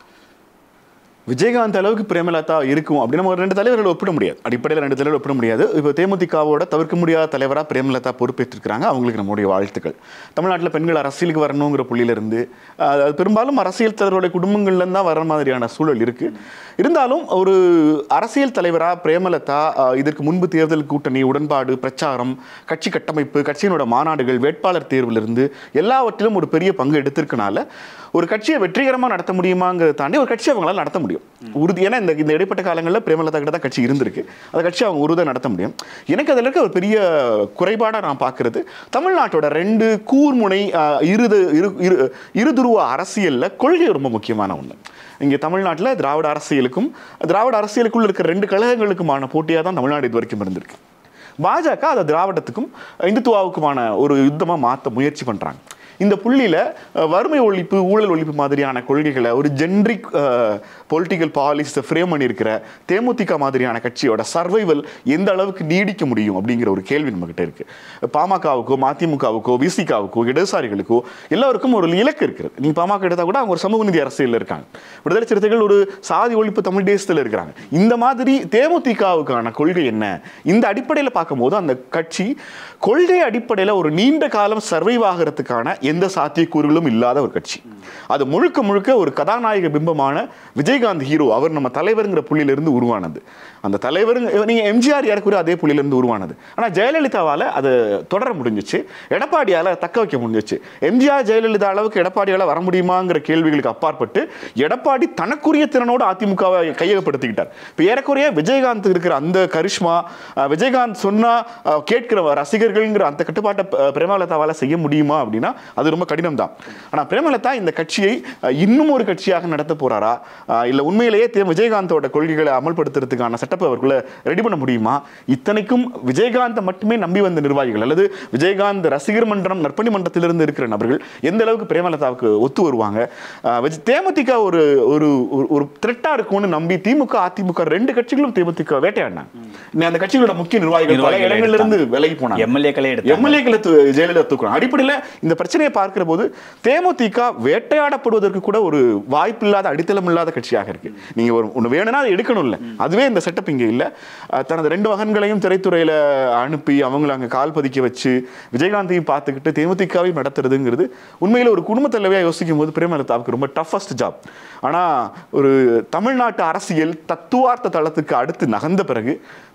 விஜயகாந்த் அளவுக்கு பிரேமலதா இருக்கும் அப்படின்னு நம்ம ரெண்டு தலைவர்களை ஒப்பிட முடியாது அடிப்படையில் ரெண்டு தலைவர்கள் ஒப்பிட முடியாது இப்போ தேமுதிகவோட தவிர்க்க முடியாத தலைவராக பிரேமலதா பொறுப்பேற்றிருக்கிறாங்க அவங்களுக்கு நம்முடைய வாழ்த்துக்கள் தமிழ்நாட்டில் பெண்கள் அரசியலுக்கு வரணுங்கிற புள்ளியிலிருந்து அஹ், அது பெரும்பாலும் அரசியல் தலைவருடைய குடும்பங்கள்லேருந்து தான் வர மாதிரியான சூழல் இருக்கு இருந்தாலும் ஒரு அரசியல் தலைவராக பிரேமலதா அஹ், இதற்கு முன்பு தேர்தல் கூட்டணி உடன்பாடு பிரச்சாரம் கட்சி கட்டமைப்பு கட்சியினோட மாநாடுகள் வேட்பாளர் தேர்விலிருந்து எல்லாவற்றிலும் ஒரு பெரிய பங்கு எடுத்திருக்கனால ஒரு கட்சியை வெற்றிகரமாக நடத்த முடியுமாங்கிறத தாண்டி ஒரு கட்சி அவங்களால நடத்த முடியும் உறுதி ஏன்னா இந்த இந்த இடைப்பட்ட காலங்களில் பிரேமலதா கிட்ட தான் கட்சி இருந்திருக்கு அந்த கட்சி அவங்க உறுதியாக நடத்த முடியும் எனக்கு அதில் இருக்க ஒரு பெரிய குறைபாடாக நான் பார்க்கறது தமிழ்நாட்டோட ரெண்டு கூர்முனை ஆஹ், இருது இரு இரு இருதுருவ அரசியலில் கொள்கை ரொம்ப முக்கியமான ஒன்று இங்கே தமிழ்நாட்டில் திராவிட அரசியலுக்கும் திராவிட அரசியலுக்குள்ள இருக்கிற ரெண்டு கழகங்களுக்குமான போட்டியாக தான் தமிழ்நாடு இது வரைக்கும் இருந்திருக்கு பாஜக அதை திராவிடத்துக்கும் இந்துத்துவாவுக்குமான ஒரு யுத்தமாக மாற்ற முயற்சி பண்ணுறாங்க இந்த புள்ளியில் வறுமை ஒழிப்பு ஊழல் ஒழிப்பு மாதிரியான கொள்கைகளை ஒரு ஜென்ரிக் பொலிட்டிக்கல் பாலிசிஸை ஃப்ரேம் பண்ணியிருக்கிற தேமுதிக மாதிரியான கட்சியோட சர்வைவல் எந்த அளவுக்கு நீடிக்க முடியும் அப்படிங்கிற ஒரு கேள்வி நம்மகிட்ட இருக்கு பாமகவுக்கோ மதிமுகவுக்கோ விசிகாவுக்கோ இடதுசாரிகளுக்கோ எல்லாருக்கும் ஒரு இலக்கு இருக்கிறது நீங்க பாமக எடுத்தா கூட அவங்க ஒரு சமூக நீதி அரசியலில் இருக்காங்க விடுதலை சிறுத்தைகள் ஒரு சாதி ஒழிப்பு தமிழ் தேசத்தில் இருக்கிறாங்க இந்த மாதிரி தேமுதிகவுக்கான கொள்கை என்ன இந்த அடிப்படையில் பார்க்கும்போது அந்த கட்சி கொள்கை அடிப்படையில் ஒரு நீண்ட காலம் சர்வைவ் ஆகிறதுக்கான எந்த சாத்தியக்கூறுகளும் இல்லாத ஒரு கட்சி அது முழுக்க முழுக்க ஒரு கதாநாயக பிம்பமான விஜயகாந்த் ஹீரோ அவர் நம்ம தலைவருங்கிற புள்ளியிலிருந்து உருவானது அந்த தலைவர் நீங்க எம்ஜிஆர் யாருக்குரிய அதே புள்ளியிலிருந்து உருவானது ஆனா ஜெயலலிதாவால அது தொடர முடிஞ்சிச்சு எடப்பாடியால தக்க வைக்க முடிஞ்சிச்சு எம்ஜிஆர் ஜெயலலிதா அளவுக்கு எடப்பாடியால வர முடியுமாங்கிற கேள்விகளுக்கு அப்பாற்பட்டு எடப்பாடி தனக்குரிய திறனோடு அதிமுகவை கையகப்படுத்திக்கிட்டார் இப்போ ஏறக்குறைய விஜயகாந்த் இருக்கிற அந்த கரிஷ்மா அஹ், விஜயகாந்த் சொன்னா அஹ், கேட்கிற ரசிகர்கள்ங்கிற அந்த கட்டுப்பாட்டை அஹ், பிரேமலதாவால செய்ய முடியுமா அப்படின்னா அது ரொம்ப கடினம் தான் ஆனா பிரேமலதா இந்த கட்சியை அஹ், இன்னும் ஒரு கட்சியாக நடத்த போறாரா அஹ், இல்ல உண்மையிலேயே தே- விஜயகாந்தோட கொள்கைகளை அமல்படுத்துறதுக்கான செட்டப் அவருக்குள்ள ரெடி பண்ண முடியுமா இத்தனைக்கும் விஜயகாந்தை மட்டுமே நம்பி வந்த நிர்வாகிகள் அல்லது விஜயகாந்த் ரசிகர் மன்றம் நற்பணி மன்றத்திலிருந்து இருக்கிற நபர்கள் எந்த அளவுக்கு பிரேமலதாவுக்கு ஒத்து வருவாங்க அஹ், விஜ- தேமுதிக ஒரு ஒரு ஒரு- ஒரு த்ரெட்டா இருக்கும்னு நம்பி திமுக அதிமுக ரெண்டு கட்சிகளும் தேமுதிக வேட்டையாடினாங்க நீ அந்த கட்சிகளோட முக்கிய நிர்வாகிகள் பல நிர்வாகிகளை இடங்கள்ல இருந்து விலகி போனாங்க எம்எல்ஏக்களே எடுத்தாங்க எம்எல்ஏக்களை ஜெயலலிதா தூக்குறாங்க அடிப்படையில் இந்த பிரச்சனையை பார்க்கிற போது தேமுதிக வேட்டையாடப்படுவதற்கு கூட ஒரு வாய்ப்பில்லாத அடித்தளம் இல்லாத கட்சியாக இருக்கு நீங்க ஒரு ஒன்று வேணும்னா அதை எடுக்கணும் இல்ல அதுவே இந்த செட்டப் இங்க இல்ல அஹ் தனது ரெண்டு மகன்களையும் திரைத்துறையில அனுப்பி அவங்கள அங்க கால் பதிக்க வச்சு விஜயகாந்தையும் பார்த்துக்கிட்டு தேமுதிகவையும் நடத்துறதுங்கிறது உண்மையில ஒரு குடும்ப தலைவியா யோசிக்கும் போது பிரேமலதாவுக்கு ரொம்ப டஃபஸ்ட் ஜாப் ஆனா ஒரு தமிழ்நாட்டு அரசியல் தத்துவார்த்த தளத்துக்கு அடுத்து நகர்ந்த பிறகு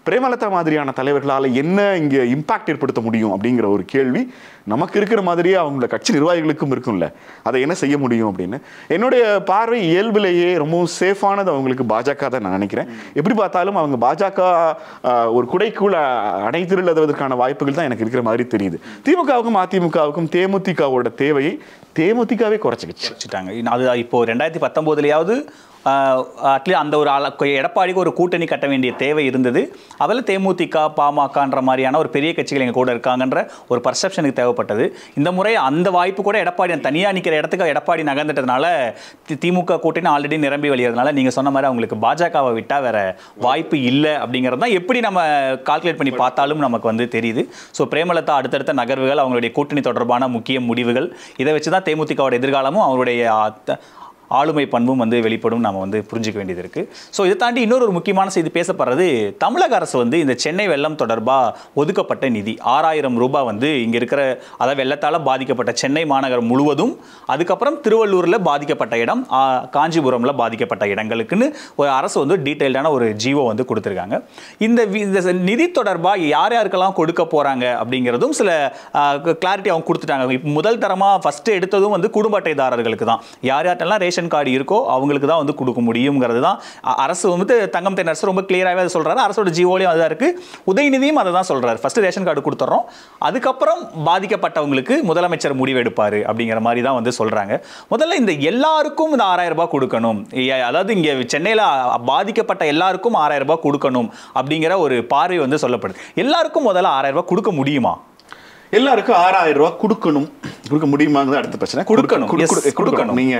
பிரேமலதா மாதிரியான தலைவர்களால் என்ன இங்கே இம்பாக்ட் ஏற்படுத்த முடியும் அப்படிங்கிற ஒரு கேள்வி நமக்கு இருக்கிற மாதிரியே அவங்களோட கட்சி நிர்வாகிகளுக்கும் இருக்கும்ல அதை என்ன செய்ய முடியும் அப்படின்னு என்னுடைய பார்வை இயல்பிலேயே ரொம்பவும் சேஃபானது அவங்களுக்கு பாஜக தான் நான் நினைக்கிறேன் எப்படி பார்த்தாலும் அவங்க பாஜக ஆஹ், ஒரு குடைக்குள்ள அணைத்திருள்ளதற்கான வாய்ப்புகள் தான் எனக்கு இருக்கிற மாதிரி தெரியுது திமுகவுக்கும் அதிமுகவுக்கும் தேமுதிகவோட தேவையை தேமுதிகவே குறைச்சிக்கிச்சு வச்சுட்டாங்க இன்னும் அது இப்போ ரெண்டாயிரத்தி பத்தொம்போதுலையாவது அட்லீஸ்ட் அந்த ஒரு ஆள எடப்பாடிக்கு ஒரு கூட்டணி கட்ட வேண்டிய தேவை இருந்தது அதில் தேமுதிக பாமகன்ற மாதிரியான ஒரு பெரிய கட்சிகள் எங்கள் கூட இருக்காங்கன்ற ஒரு பர்செப்ஷனுக்கு தேவைப்பட்டது இந்த முறை அந்த வாய்ப்பு கூட எடப்பாடி தனியாக நிற்கிற இடத்துக்கு எடப்பாடி நகர்ந்துட்டதுனால தி- திமுக கூட்டணி ஆல்ரெடி நிரம்பி வழியறதுனால நீங்கள் சொன்ன மாதிரி அவங்களுக்கு பாஜகவை விட்டால் வேற வாய்ப்பு இல்லை அப்படிங்கிறது தான் எப்படி நம்ம கால்குலேட் பண்ணி பார்த்தாலும் நமக்கு வந்து தெரியுது ஸோ பிரேமலதா அடுத்தடுத்த நகர்வுகள் அவங்களுடைய கூட்டணி தொடர்பான முக்கிய முடிவுகள் இதை வச்சு தான் தேமுதிகவோட எதிர்காலமும் அவருடைய அத்த- ஆளுமை பண்பும் வந்து வெளிப்படும் நாம வந்து புரிஞ்சுக்க வேண்டியது இருக்கு ஸோ இதை தாண்டி இன்னொரு ஒரு முக்கியமான செய்தி பேசப்படுறது தமிழக அரசு வந்து இந்த சென்னை வெள்ளம் தொடர்பாக ஒதுக்கப்பட்ட நிதி ஆறாயிரம் ரூபாய் வந்து இங்கே இருக்கிற அதாவது வெள்ளத்தால் பாதிக்கப்பட்ட சென்னை மாநகரம் முழுவதும் அதுக்கப்புறம் திருவள்ளூரில் பாதிக்கப்பட்ட இடம் ஆ, காஞ்சிபுரம்ல பாதிக்கப்பட்ட இடங்களுக்குன்னு ஒரு அரசு வந்து டீட்டெயில்டான ஒரு ஜீவோ வந்து கொடுத்துருக்காங்க இந்த வி- இந்த நிதி தொடர்பாக யார் யாருக்கெல்லாம் கொடுக்க போறாங்க அப்படிங்கிறதும் சில கிளாரிட்டி அவங்க கொடுத்துட்டாங்க இப்ப முதல் தரமாக ஃபர்ஸ்ட் எடுத்ததும் வந்து குடும்ப அட்டைதாரர்களுக்கு தான் யார் யார்ட்டெல்லாம் ரேஷன் கார்டு இருக்கோ அவங்களுக்கு தான் வந்து கொடுக்க முடியுங்கிறது தான் அ- அரசு வந்து தங்கம் தென்னரசு ரொம்ப கிளியராகவே அதை சொல்றாரு அரசோட ஜியோலையும் அதுதான் இருக்கு உதயநிதியும் அதை தான் சொல்றாரு ஃபர்ஸ்ட் ரேஷன் கார்டு கொடுத்துட்றோம் அதுக்கப்புறம் பாதிக்கப்பட்டவங்களுக்கு முதலமைச்சர் முடிவெடுப்பாரு அப்படிங்கிற மாதிரி தான் வந்து சொல்றாங்க முதல்ல இந்த எல்லாருக்கும் இந்த ஆறாயிரம் ரூபாய் கொடுக்கணும் ஏ- அதாவது இங்க சென்னையில் பாதிக்கப்பட்ட எல்லாருக்கும் ஆறாயிரம் ரூபாய் கொடுக்கணும் அப்படிங்கிற ஒரு பார்வை வந்து சொல்லப்படுது எல்லாருக்கும் முதல்ல ஆறாயிரம் ரூபாய் கொடுக்க முடியுமா எல்லாருக்கும் ஆறாயிரம் ரூபாய் கொடுக்கணும் கொடுக்க முடியுமாங்கிறது அடுத்த பிரச்சனை கொடுக்கணும். கொடு- Yes, கொடு- கொடுக்கணும் கொடுக்கணும். நீங்க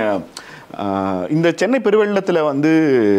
ஆஹ், இந்த சென்னை பெருவெள்ளத்தில் வந்து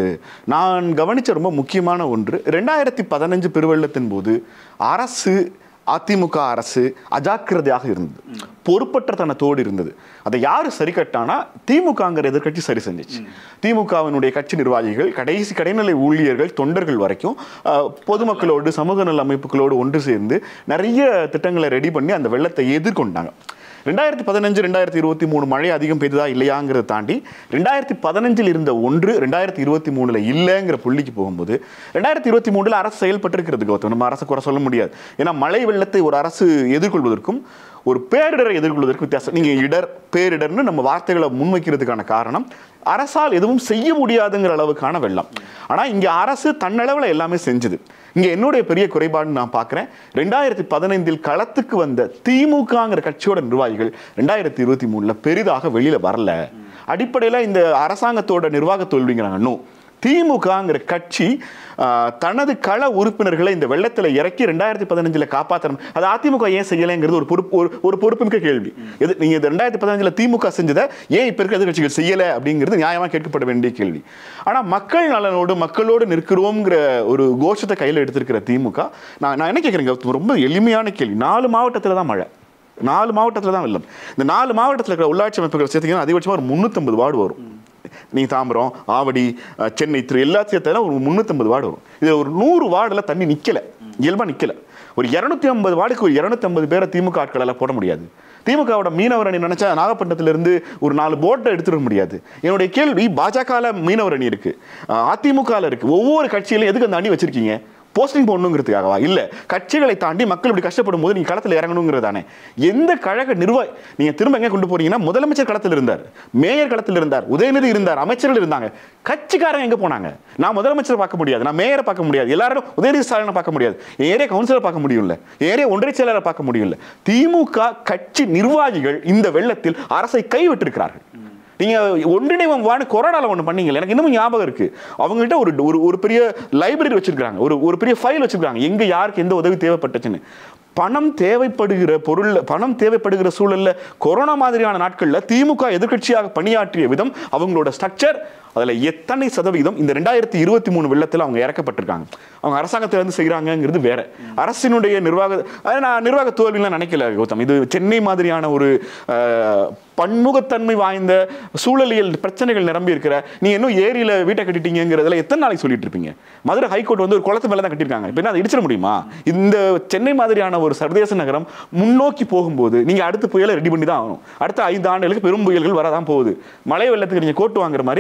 நான் கவனிச்ச ரொம்ப முக்கியமான ஒன்று ரெண்டாயிரத்தி பதினஞ்சு பெருவெள்ளத்தின் போது அரசு அதிமுக அரசு அஜாக்கிரதையாக இருந்தது பொறுப்பற்றத்தனத்தோடு இருந்தது அதை யாரு சரி கட்டானா திமுகங்கிற எதிர்க்கட்சி சரி செஞ்சுச்சு திமுகவினுடைய கட்சி நிர்வாகிகள் கடைசி கடைநிலை ஊழியர்கள் தொண்டர்கள் வரைக்கும் ஆஹ், பொதுமக்களோடு சமூக நல அமைப்புகளோடு ஒன்று சேர்ந்து நிறைய திட்டங்களை ரெடி பண்ணி அந்த வெள்ளத்தை எதிர்கொண்டாங்க ரெண்டாயிரத்தி பதினஞ்சு ரெண்டாயிரத்தி இருபத்தி மூணு மழை அதிகம் பெய்ததா இல்லையாங்கிறத தாண்டி ரெண்டாயிரத்தி பதினஞ்சில் இருந்த ஒன்று ரெண்டாயிரத்தி இருபத்தி மூணுல இல்லைங்கிற புள்ளிக்கு போகும்போது ரெண்டாயிரத்தி இருபத்தி மூணுல அரசு செயல்பட்டிருக்கிறது கௌதம் நம்ம அரசு குறை சொல்ல முடியாது ஏன்னா மழை வெள்ளத்தை ஒரு அரசு எதிர்கொள்வதற்கும் ஒரு பேரிடரை எதிர்கொள்வதற்கு வித்தியாசம் நீங்க இடர் பேரிடர்னு நம்ம வார்த்தைகளை முன்வைக்கிறதுக்கான காரணம் அரசால் எதுவும் செய்ய முடியாதுங்கிற அளவுக்கான வெள்ளம் ஆனா இங்க அரசு தன்னளவுல எல்லாமே செஞ்சது இங்க என்னுடைய பெரிய குறைபாடுன்னு நான் பார்க்கிறேன் ரெண்டாயிரத்தி பதினைந்தில் களத்துக்கு வந்த திமுகங்கிற கட்சியோட நிர்வாகிகள் ரெண்டாயிரத்தி இருபத்தி மூணுல பெரிதாக வெளியில வரல அடிப்படையில இந்த அரசாங்கத்தோட நிர்வாக தோல்விங்கிறாங்க நோ திமுகங்கிற கட்சி ஆஹ், தனது கள உறுப்பினர்களை இந்த வெள்ளத்தில் இறக்கி ரெண்டாயிரத்தி பதினஞ்சில் காப்பாற்றணும் அது அதிமுக ஏன் செய்யலைங்கிறது ஒரு பொறுப்பு ஒரு ஒரு பொறுப்புமிக்க கேள்வி எது நீங்க இந்த ரெண்டாயிரத்தி பதினஞ்சில் திமுக செஞ்சதை ஏன் இப்ப இருக்க எதிர்கட்சிகள் செய்யலை அப்படிங்கிறது நியாயமா கேட்கப்பட வேண்டிய கேள்வி ஆனா மக்கள் நலனோடு மக்களோடு நிற்கிறோங்கிற ஒரு கோஷத்தை கையில் எடுத்திருக்கிற திமுக நான் நான் என்ன கேட்குறேன் கௌதம் ரொம்ப எளிமையான கேள்வி நாலு மாவட்டத்தில் தான் மழை நாலு மாவட்டத்தில் தான் வெள்ளம் இந்த நாலு மாவட்டத்தில் இருக்கிற உள்ளாட்சி அமைப்புகள் சேர்த்தீங்கன்னா அதிகபட்சமாக ஒரு முந்நூற்றம்பது வார்டு வரும் நீ தாம்பரம் ஆவடி அஹ், சென்னை திரு எல்லாத்தையும் சேர்த்தாலும் ஒரு முந்நூற்றம்பது வார்டு வரும் இதில் ஒரு நூறு வார்டில் தண்ணி நிற்கல இயல்பாக நிற்கல ஒரு இரநூத்தி ஐம்பது வார்டுக்கு ஒரு இரநூத்தி ஐம்பது பேரை திமுக ஆட்களால் போட முடியாது திமுகவோட மீனவர் அணி நினைச்சா நாகப்பட்டினத்துல இருந்து ஒரு நாலு போட்டை எடுத்துட முடியாது என்னுடைய கேள்வி பாஜகல மீனவர் அணி இருக்கு அதிமுக இருக்கு ஒவ்வொரு கட்சியிலும் எதுக்கு அந்த அணி வச்சிருக்கீங்க போஸ்டிங் போடணுங்கிறதுக்காகவா இல்ல கட்சிகளை தாண்டி மக்கள் இப்படி கஷ்டப்படும் போது நீங்க களத்தில் இறங்கணுங்கிறதானே எந்த கழக நிர்வாகி நீங்க திரும்ப எங்க கொண்டு போறீங்கன்னா முதலமைச்சர் களத்தில் இருந்தார் மேயர் களத்தில் இருந்தார் உதயநிதி இருந்தார் அமைச்சர்கள் இருந்தாங்க கட்சிக்காரங்க எங்க போனாங்க நான் முதலமைச்சரை பார்க்க முடியாது நான் மேயரை பார்க்க முடியாது எல்லாரும் உதயநிதி ஸ்டாலினை பார்க்க முடியாது என் ஏரியா கவுன்சிலர் பார்க்க முடியும்ல என் ஏரியா ஒன்றிய செயலரை பார்க்க முடியும்ல திமுக கட்சி நிர்வாகிகள் இந்த வெள்ளத்தில் அரசை கைவிட்டிருக்கிறார்கள் நீங்க ஒன்றிணைவம் வான்னு கொரோனால ஒன்று பண்ணீங்கல்ல எனக்கு இன்னமும் ஞாபகம் இருக்கு அவங்ககிட்ட ஒரு ஒரு ஒரு பெரிய லைப்ரரி வச்சிருக்காங்க ஒரு ஒரு பெரிய ஃபைல் வச்சிருக்காங்க எங்க யாருக்கு எந்த உதவி தேவைப்பட்டுச்சுன்னு பணம் தேவைப்படுகிற பொருள் பணம் தேவைப்படுகிற சூழல்ல கொரோனா மாதிரியான நாட்கள்ல திமுக எதிர்க்கட்சியாக பணியாற்றிய விதம் அவங்களோட ஸ்ட்ரக்சர் அதுல எத்தனை சதவீதம் இந்த ரெண்டாயிரத்தி இருபத்தி மூணு வெள்ளத்தில் அவங்க இறக்கப்பட்டிருக்காங்க அவங்க அரசாங்கத்துல இருந்து செய்கிறாங்கங்கிறது வேற அரசினுடைய நிர்வாக அது நான் நிர்வாக தோல்விலாம் நினைக்கல கௌதம் இது சென்னை மாதிரியான ஒரு அஹ், பன்முகத்தன்மை வாய்ந்த சூழலியல் பிரச்சனைகள் நிரம்பி இருக்கிற நீ இன்னும் ஏரியில வீட்டை கட்டிட்டீங்கிறதுல எத்தனை நாளைக்கு சொல்லிட்டு இருப்பீங்க மதுரை ஹைகோர்ட் வந்து ஒரு குளத்து மேல தான் கட்டியிருக்காங்க இப்போ என்ன அதை இடிச்சிட முடியுமா இந்த சென்னை மாதிரியான ஒரு சர்வதேச நகரம் முன்னோக்கி போகும்போது நீங்க அடுத்த புயலை ரெடி பண்ணி தான் ஆகணும் அடுத்த ஐந்து ஆண்டுகளுக்கு பெரும் புயல்கள் வரதான் போகுது மழை வெள்ளத்துக்கு நீங்க கோட்டு வாங்குற மாதிரி வெள்ள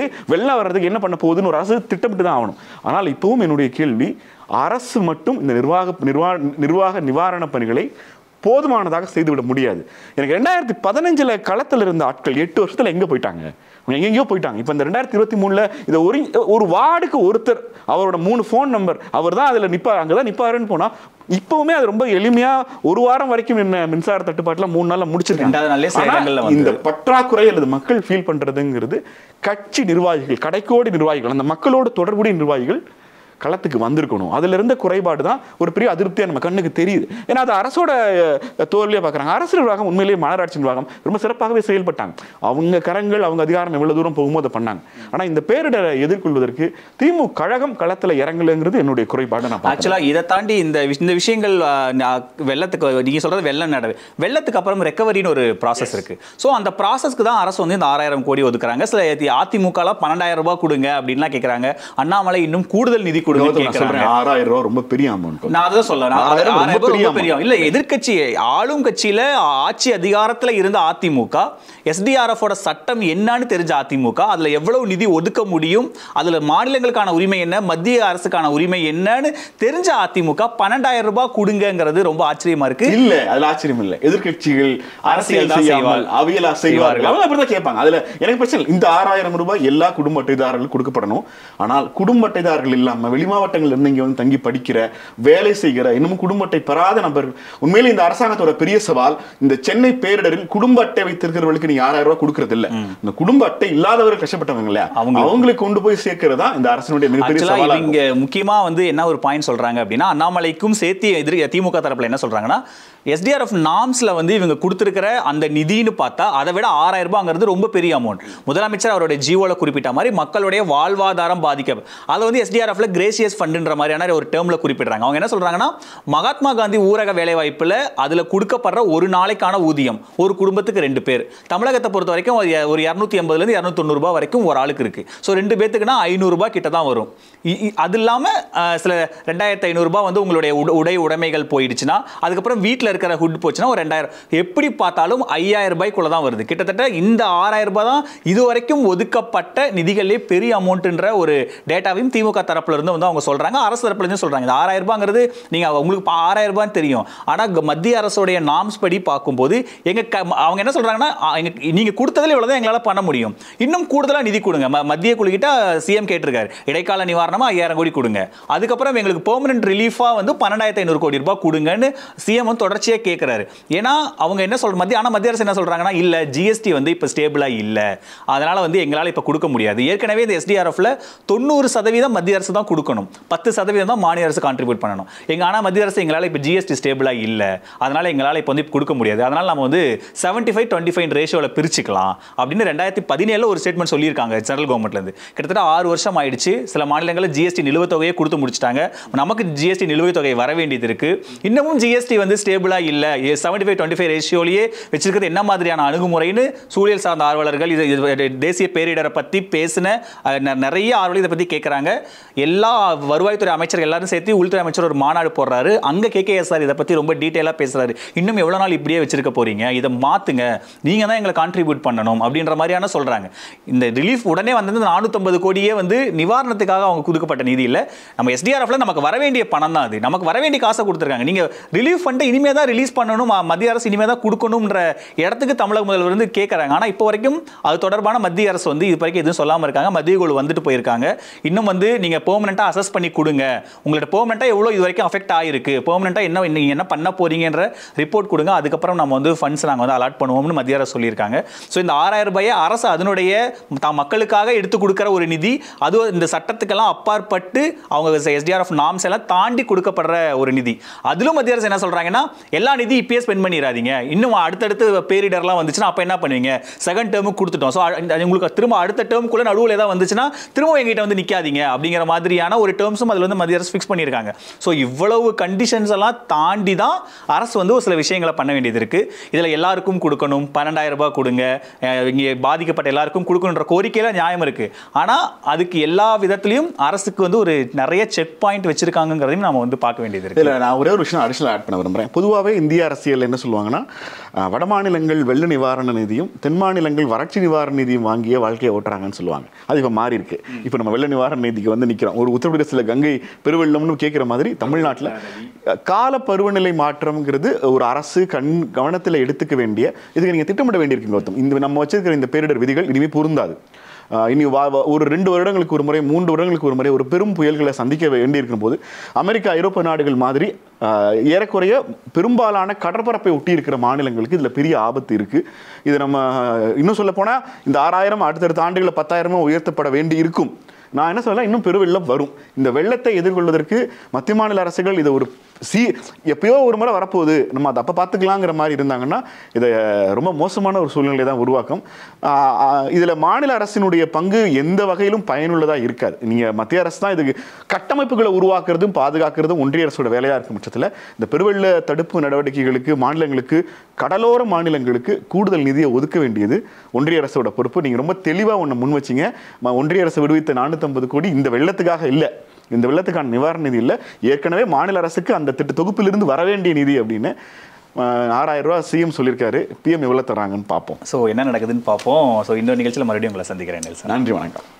வெள்ளம் வர்றதுக்கு என்ன பண்ண போகுதுன்னு ஒரு அரசு திட்டமிட்டு தான் ஆகணும் ஆனால் இப்பவும் என்னுடைய கேள்வி அரசு மட்டும் இந்த நிர்வாக நிர்வாக நிர்வாக நிவாரணப் பணிகளை போதுமானதாக செய்துவிட முடியாது எனக்கு ரெண்டாயிரத்தி பதினஞ்சுல களத்தில் இருந்த ஆட்கள் எட்டு வருஷத்துல எங்க போயிட்டாங்க அவங்க எங்கெங்கேயோ போயிட்டாங்க இப்போ இந்த ரெண்டாயிரத்தி இருபத்தி மூணுல இதை ஒரு ஒரு வார்டுக்கு ஒருத்தர் அவரோட மூணு ஃபோன் நம்பர் அவர் தான் அதில் நிற்பார் அங்கே தான் நிற்பாருன்னு போனால் இப்போவுமே அது ரொம்ப எளிமையா ஒரு வாரம் வரைக்கும் என்ன மின்சார தட்டுப்பாட்டில் மூணு நாள்ல ரெண்டாவது நாள்லயே சில முடிச்சிருக்காங்க இடங்கள்ல ஆனா, வந்து- இந்த பற்றாக்குறை அல்லது மக்கள் ஃபீல் பண்றதுங்கிறது கட்சி நிர்வாகிகள் கடைக்கோடி நிர்வாகிகள் அந்த மக்களோட தொடர்புடைய நிர்வாகிகள் களத்துக்கு வந்திருக்கணும் அதுல இருந்த குறைபாடு தான் ஒரு பெரிய அதிருப்தியா நம்ம கண்ணுக்கு தெரியுது ஏன்னா அது அரசோட அஹ், தோல்வியா பார்க்கறாங்க அரசு நிர்வாகம் உண்மையிலேயே மாநகராட்சி நிர்வாகம் ரொம்ப சிறப்பாகவே செயல்பட்டாங்க அவங்க கரங்கள் அவங்க அதிகாரம் எவ்வளவு தூரம் போகுமோ அதை பண்ணாங்க ஆனா இந்த பேரிடரை எதிர்கொள்வதற்கு திமுக கழகம் களத்துல இறங்கலைங்கிறது என்னுடைய குறைபாடு நான் பார்க்கறேன். ஆக்சுவலா இதை தாண்டி இந்த விஷ- இந்த விஷயங்கள் ஆ, நான் வெள்ளத்துக்கு நீங்க சொல்றது வெள்ளம் நடவு வெள்ளத்துக்கு அப்புறம் ரெக்கவரின்னு ஒரு ப்ராசஸ் இருக்கு ஸோ அந்த ப்ராசஸ்க்கு தான் அரசு வந்து இந்த ஆறாயிரம் கோடி ஒதுக்குறாங்க சில அதிமுக பன்னெண்டாயிரம் ரூபாய் கொடுங்க அப்படின்லாம் கேட்கறாங்க அண்ணாமலை இன்னும் கூடுதல் நிதி கொடுங்க நான் கேட்கறாங்க சொல்றேன் ஆறாயிரம் ரூபாய் ரொம்ப பெரிய அமௌண்ட் நான் அதான் சொல்ல நான் அது ஆறாயிரம் ரொம்ப ஆறாயிரம் ரூபாய் ரொம்ப பெரிய பெரிய இல்ல எதிர்க்கட்சி ஆளும் கட்சியில ஆட்சி அதிகாரத்துல இருந்த அதிமுக எஸ்டிஆர்எஃப் ஓட சட்டம் என்னன்னு தெரிஞ்ச அதிமுக அதுல எவ்வளவு நிதி ஒதுக்க முடியும் அதுல மாநிலங்களுக்கான உரிமை என்ன மத்திய அரசுக்கான உரிமை என்னன்னு தெரிஞ்ச அதிமுக பன்னெண்டாயிரம் ரூபாய் கொடுங்கங்கிறது ரொம்ப ஆச்சரியமா இருக்கு இல்ல அதுல ஆச்சரியம் இல்ல எதிர்க்கட்சிகள் அரசியல் அரசியல் தான் செய்யாமல் செய்வார்கள். அவியலா செய்வார்கள். செய்வார்கள் அவங்க அப்படிதான் கேட்பாங்க அதுல எனக்கு பிரச்சனை இல்லை. இந்த ஆறாயிரம் ரூபாய் எல்லா குடும்ப அட்டைதாரர்களுக்கும் கொடுக்கப்படணும் ஆனால் குடும்ப அட்டைதாரர்கள் இல்லாம வெளி மாவட்டங்கள்ல இருந்து இங்க வந்து தங்கி படிக்கிற வேலை செய்கிற இன்னமும் குடும்ப அட்டை பெறாத நபர்கள் உண்மையிலே இந்த அரசாங்கத்தோட பெரிய சவால் இந்த சென்னை பேரிடரில் குடும்ப அட்டை வைத்திருக்கிறவர்களுக்கு நீங்க ஆறாயிரம் ரூபாய் கொடுக்கறது இல்ல இந்த குடும்ப அட்டை இல்லாதவர்கள் கஷ்டப்பட்டவங்க இல்லையா அவங்களுக்கு- அவங்களுக்கு கொண்டு போய் சேர்க்கிறதா இந்த அரசினுடைய மிகப்பெரிய ஆக்சுவலா சவாலா இவங்க முக்கியமா வந்து என்ன ஒரு பாயிண்ட் சொல்றாங்க அப்படின்னா அண்ணாமலைக்கும் சேர்த்து எதிர் திமுக தரப்புல என்ன சொல்றாங்கன்னா எஸ்டிஆர்எஃப் நாம்ஸ்ல வந்து இவங்க கொடுத்திருக்கிற அந்த நிதின்னு பார்த்தா அதை விட ஆறாயிரம் ரூபாங்கிறது ரொம்ப பெரிய அமௌண்ட் முதலமைச்சர் அவருடைய ஜீவோல குறிப்பிட்ட மாதிரி மக்களுடைய வாழ்வாதாரம் பாதிக்க அதை வந்து எஸ்டிஆர்எஃப்ல கிரேசியஸ் ஃபண்டுன்ற மாதிரியான ஒரு டேர்ம்ல குறிப்பிடுறாங்க அவங்க என்ன சொல்றாங்கன்னா மகாத்மா காந்தி ஊரக வேலைவாய்ப்புல அதுல கொடுக்கப்படுற ஒரு நாளைக்கான ஊதியம் ஒரு குடும்பத்துக்கு ரெண்டு பேர் தமிழகத்தை பொறுத்த வரைக்கும் ஒரு ஒரு இரநூத்தி எண்பதுல இருந்து இரநூத்தி தொண்ணூறு ரூபாய் வரைக்கும் ஒரு ஆளுக்கு இருக்கு ஸோ ரெண்டு பேத்துக்குன்னா ஐநூறு ரூபாய் கிட்ட தான் வரும் இ- இ- அது இல்லாம அஹ், சில ரெண்டாயிரத்தி ஐநூறு ரூபாய் வந்து உங்களுடைய உட- உடை உடைமைகள் போயிடுச்சுன்னா அதுக்கப்புறம் வீட்டில் இருக்கிற ஹுட் போச்சுன்னா ஒரு ரெண்டாயிரம் எப்படி பார்த்தாலும் ஐயாயிரம் ரூபாய்க்குள்ள தான் வருது கிட்டத்தட்ட இந்த ஆறாயிரம் ரூபாய் தான் இது வரைக்கும் ஒதுக்கப்பட்ட நிதிகளிலே பெரிய அமௌண்ட்ன்ற ஒரு டேட்டாவையும் திமுக தரப்புல இருந்து வந்து அவங்க சொல்றாங்க அரசு தரப்புல இருந்து சொல்றாங்க இந்த ஆறாயிரம் ரூபாங்கிறது நீங்க உங்களுக்கு பா- ஆறாயிரம் ரூபான்னு தெரியும் ஆனா க- மத்திய அரசுடைய நாம்ஸ் படி பார்க்கும்போது எங்க க- அவங்க என்ன சொல்றாங்கன்னா அ, எங்க நீங்க கொடுத்ததுல இவ்வளவுதான் எங்களால பண்ண முடியும் இன்னும் கூடுதலா நிதி கொடுங்க ம- மத்திய குழுக்கிட்ட சிஎம் கேட்டிருக்காரு இடைக்கால நிவாரணமா ஐயாயிரம் கோடி கொடுங்க அதுக்கப்புறம் எங்களுக்கு பெர்மனன்ட் ரிலீஃபா வந்து பன்னெண்டாயிரத்தி ஐநூறு கோடி ரூபாய் கொடுங்கன்னு சிஎம் வந்து தொடர்ச்சியா கேட்கிறாரு ஏன்னா அவங்க என்ன சொல்ற மத்திய ஆனா மத்திய அரசு என்ன சொல்றாங்கன்னா இல்ல ஜிஎஸ்டி வந்து இப்ப ஸ்டேபிளா இல்ல அதனால வந்து எங்களால இப்ப கொடுக்க முடியாது ஏற்கனவே இந்த எஸ்டிஆர்எஃப்ல தொண்ணூறு சதவீதம் மத்திய அரசு தான் கொடுக்கணும் பத்து சதவீதம் தான் மாநில அரசு கான்ட்ரிபியூட் பண்ணணும் எங்க ஆனா மத்திய அரசு எங்களால இப்ப ஜிஎஸ்டி ஸ்டேபிளா இல்ல அதனால எங்களால இப்ப வந்து இப்ப கொடுக்க முடியாது அதனால நம்ம வந்து செவன்டி ஃபைவ் டுவெண்ட்டி ஃபைவ் ரேஷியோவில் பிரிச்சுக்கலாம் அப்படின்னு ரெண்டாயிரத்தி பதினேழுல ஒரு ஸ்டேட்மெண்ட் சொல்லியிருக்காங்க சென்ட்ரல் கவர்மெண்ட்ல இருந்து கிட்டத்தட்ட ஆறு வருஷம் ஆயிடுச்சு சில மாநிலங்களில் ஜிஎஸ்டி நிலுவைத் தொகையை கொடுத்து முடிச்சிட்டாங்க நமக்கு ஜிஎஸ்டி நிலுவைத் தொகை வர வேண்டியது இருக்கு இன்னமும் ஜிஎஸ்டி வந்து ஸ்டேபிளா இல்ல செவன்டி ஃபைவ் டுவெண்ட்டி ஃபைவ் ரேஷியோலயே வச்சிருக்கிறது என்ன மாதிரியான அணுகுமுறைன்னு சூழல் சார்ந்த ஆர்வலர்கள் இது இது தேசிய பேரிடரை பத்தி பேசின அஹ், ந- நிறைய ஆர்வலர் இதை பத்தி கேட்கறாங்க எல்லா வருவாய்த்துறை அமைச்சர் எல்லாரும் சேர்த்து உள்துறை அமைச்சர் ஒரு மாநாடு போடுறாரு அங்க கேகேஎஸ்ஆர் இதை பத்தி ரொம்ப டீட்டெயிலா பேசுறாரு இன்னும் எவ்வளவு நாள் இப்படியே வச்சிருக்க போறீங்க இதை மாத்துங்க நீங்க தான் எங்களை கான்ட்ரிபியூட் பண்ணணும் அப்படின்ற மாதிரியான சொல்றாங்க இந்த ரிலீஃப் உடனே வந்தது நானூத்தம்பது கோடியே வந்து நிவாரணத்துக்காக அவங்க கொடுக்கப்பட்ட நிதி இல்ல நம்ம எஸ்டிஆர்எஃப்ல நமக்கு வர வேண்டிய பணம் தான் அது நமக்கு வர வேண்டிய காசை கொடுத்துருக்காங்க நீங்க ரிலீஃப் ஃபண்டை இனிமே தான் ரிலீஸ் பண்ணணும் ம- மத்திய அரசு இனிமே தான் கொடுக்கணும்ன்ற இடத்துக்கு தமிழக முதல்வர் வந்து கேட்கறாங்க ஆனா இப்போ வரைக்கும் அது தொடர்பான மத்திய அரசு வந்து இது வரைக்கும் எதுவும் சொல்லாம இருக்காங்க மத்திய குழு வந்துட்டு போயிருக்காங்க இன்னும் வந்து நீங்க பெர்மனண்டா அசஸ் பண்ணி கொடுங்க உங்களோட பெர்மனண்டா எவ்வளவு இது வரைக்கும் அஃபெக்ட் ஆயிருக்கு பெர்மனண்டா என்ன நீங்க என்ன பண்ண போறீங்கன்ற ரிப்போர்ட் கொடுங்க அதுக்கப்புறம் நம்ம வந்து ஃபண்ட்ஸ் நாங்க வந்து அலாட் பண்ணுவோம்னு மத்திய அரசு சொல்லியிருக்காங்க ஸோ இந்த ஆறாயிரம் ரூபாயை அரசு அதனுடைய தான் மக்களுக்காக எடுத்து கொடுக்கிற ஒரு நிதி அதுவும் இந்த சட்டத்துக்கெல்லாம் அப்பாற்பட்டு அவங்க எஸ்டிஆர்எஃப் நாம்ஸ் எல்லாம் தாண்டி கொடுக்கப்படுற ஒரு நிதி அதிலும் மத்திய அரசு என்ன சொல்றாங்கன்னா எல்லா நிதி இப்பயே ஸ்பெண்ட் பண்ணிடாதீங்க இன்னும் அடுத்தடுத்து பேரிடர்லாம் வந்துச்சுன்னா அப்போ என்ன பண்ணுவீங்க செகண்ட் டேர்முக்கு கொடுத்துட்டோம் ஸோ உங்களுக்கு திரும்ப அடுத்த டேர்முக்குள்ள நடுவில் ஏதாவது வந்துச்சுன்னா திரும்ப எங்கிட்ட வந்து நிக்காதீங்க அப்படிங்கிற மாதிரியான மாதிரியான ஒரு டேர்ம்ஸும் அதில் வந்து மத்திய அரசு ஃபிக்ஸ் பண்ணியிருக்காங்க ஸோ இவ்வளவு கண்டிஷன்ஸ் எல்லாம் தாண்டி தான் அரசு வந்து ஒரு சில விஷயங்களை பண்ண வேண்டியது இருக்கு இதில் எல்லாருக்கும் கொடுக்கணும் பன்னெண்டாயிரம் ரூபாய் கொடுங்க அஹ் இங்கே பாதிக்கப்பட்ட எல்லாருக்கும் கொடுக்கணுன்ற கோரிக்கையில நியாயம் இருக்கு ஆனால் அதுக்கு எல்லா விதத்துலையும் அரசுக்கு வந்து ஒரு நிறைய செக் பாயிண்ட் வச்சிருக்காங்கிறதையும் நம்ம வந்து பார்க்க வேண்டியது இருக்கு இதில் நான் ஒரே ஒரு விஷயம் அடிஷனல் ஆட் பண்ண விரும்புகிறேன் பொதுவாகவே இந்திய அரசியல் என்ன சொல்லுவாங்கன்னா அஹ், வட மாநிலங்கள் வெள்ள நிவாரண நிதியும் தென் மாநிலங்கள் வறட்சி நிவாரண நிதியும் வாங்கிய வாழ்க்கையை ஓட்டுறாங்கன்னு சொல்லுவாங்க அது இப்போ மாறி இருக்கு இப்போ நம்ம வெள்ள நிவாரண நிதிக்கு வந்து நிற்கிறோம் ஒரு உத்தரப்பிரதேசத்தில் கங்கை பெருவெள்ளம்னு கேட்குற மாதிரி தமிழ்நாட்டில் அஹ், கால பருவநிலை மாற்றம்ங்கிறது ஒரு அரசு கண் கவனத்தில் எடுத்துக்க வேண்டிய இதுக்கு நீங்கள் திட்டமிட வேண்டியிருக்கு கௌதம் இந்த நம்ம வச்சிருக்கிற இந்த பேரிடர் விதிகள் இனிமேல் பொருந்தாது ஆஹ் இனி வா வா- ஒரு ரெண்டு வருடங்களுக்கு ஒரு முறை மூன்று வருடங்களுக்கு ஒரு முறை ஒரு பெரும் புயல்களை சந்திக்க வேண்டியிருக்கும் போது அமெரிக்கா ஐரோப்பிய நாடுகள் மாதிரி ஆஹ் ஏறக்குறைய பெரும்பாலான கடற்பரப்பை ஒட்டி இருக்கிற மாநிலங்களுக்கு இதில் பெரிய ஆபத்து இருக்கு இது நம்ம ஆஹ், இன்னும் சொல்ல போனால் இந்த ஆறாயிரம் அடுத்தடுத்த ஆண்டுகளில் பத்தாயிரமா உயர்த்தப்பட வேண்டி இருக்கும் நான் என்ன சொல்ல இன்னும் பெருவெள்ளம் வரும் இந்த வெள்ளத்தை எதிர்கொள்வதற்கு மத்திய மாநில அரசுகள் இதை ஒரு சி எப்பயோ ஒரு முறை வரப்போகுது நம்ம அதை அப்போ பார்த்துக்கலாங்கிற மாதிரி இருந்தாங்கன்னா இதை ரொம்ப மோசமான ஒரு சூழ்நிலை தான் உருவாக்கும் இதில் மாநில அரசினுடைய பங்கு எந்த வகையிலும் பயனுள்ளதாக இருக்காது நீங்கள் மத்திய அரசு தான் இதுக்கு கட்டமைப்புகளை உருவாக்குறதும் பாதுகாக்கிறதும் ஒன்றிய அரசோட வேலையாக இருக்கும் பட்சத்தில் இந்த பெருவெள்ள தடுப்பு நடவடிக்கைகளுக்கு மாநிலங்களுக்கு கடலோர மாநிலங்களுக்கு கூடுதல் நிதியை ஒதுக்க வேண்டியது ஒன்றிய அரசோட பொறுப்பு நீங்கள் ரொம்ப தெளிவாக ஒன்று முன் வச்சிங்க ம- ஒன்றிய அரசு விடுவித்த நானூற்றம்பது கோடி இந்த வெள்ளத்துக்காக இல்லை இந்த வெள்ளத்துக்கான நிவாரண நிதி இல்லை ஏற்கனவே மாநில அரசுக்கு அந்த திட்ட தொகுப்பிலிருந்து வர வேண்டிய நிதி அப்படின்னு ஆஹ், ஆறாயிரம் ரூபாய் சிஎம் சொல்லியிருக்காரு பிஎம் எவ்வளோ தராங்கன்னு பார்ப்போம் ஸோ என்ன நடக்குதுன்னு பார்ப்போம் ஸோ இன்னொரு நிகழ்ச்சியில் மறுபடியும் உங்களை சந்திக்கிறேன் நெல்சன் நன்றி வணக்கம்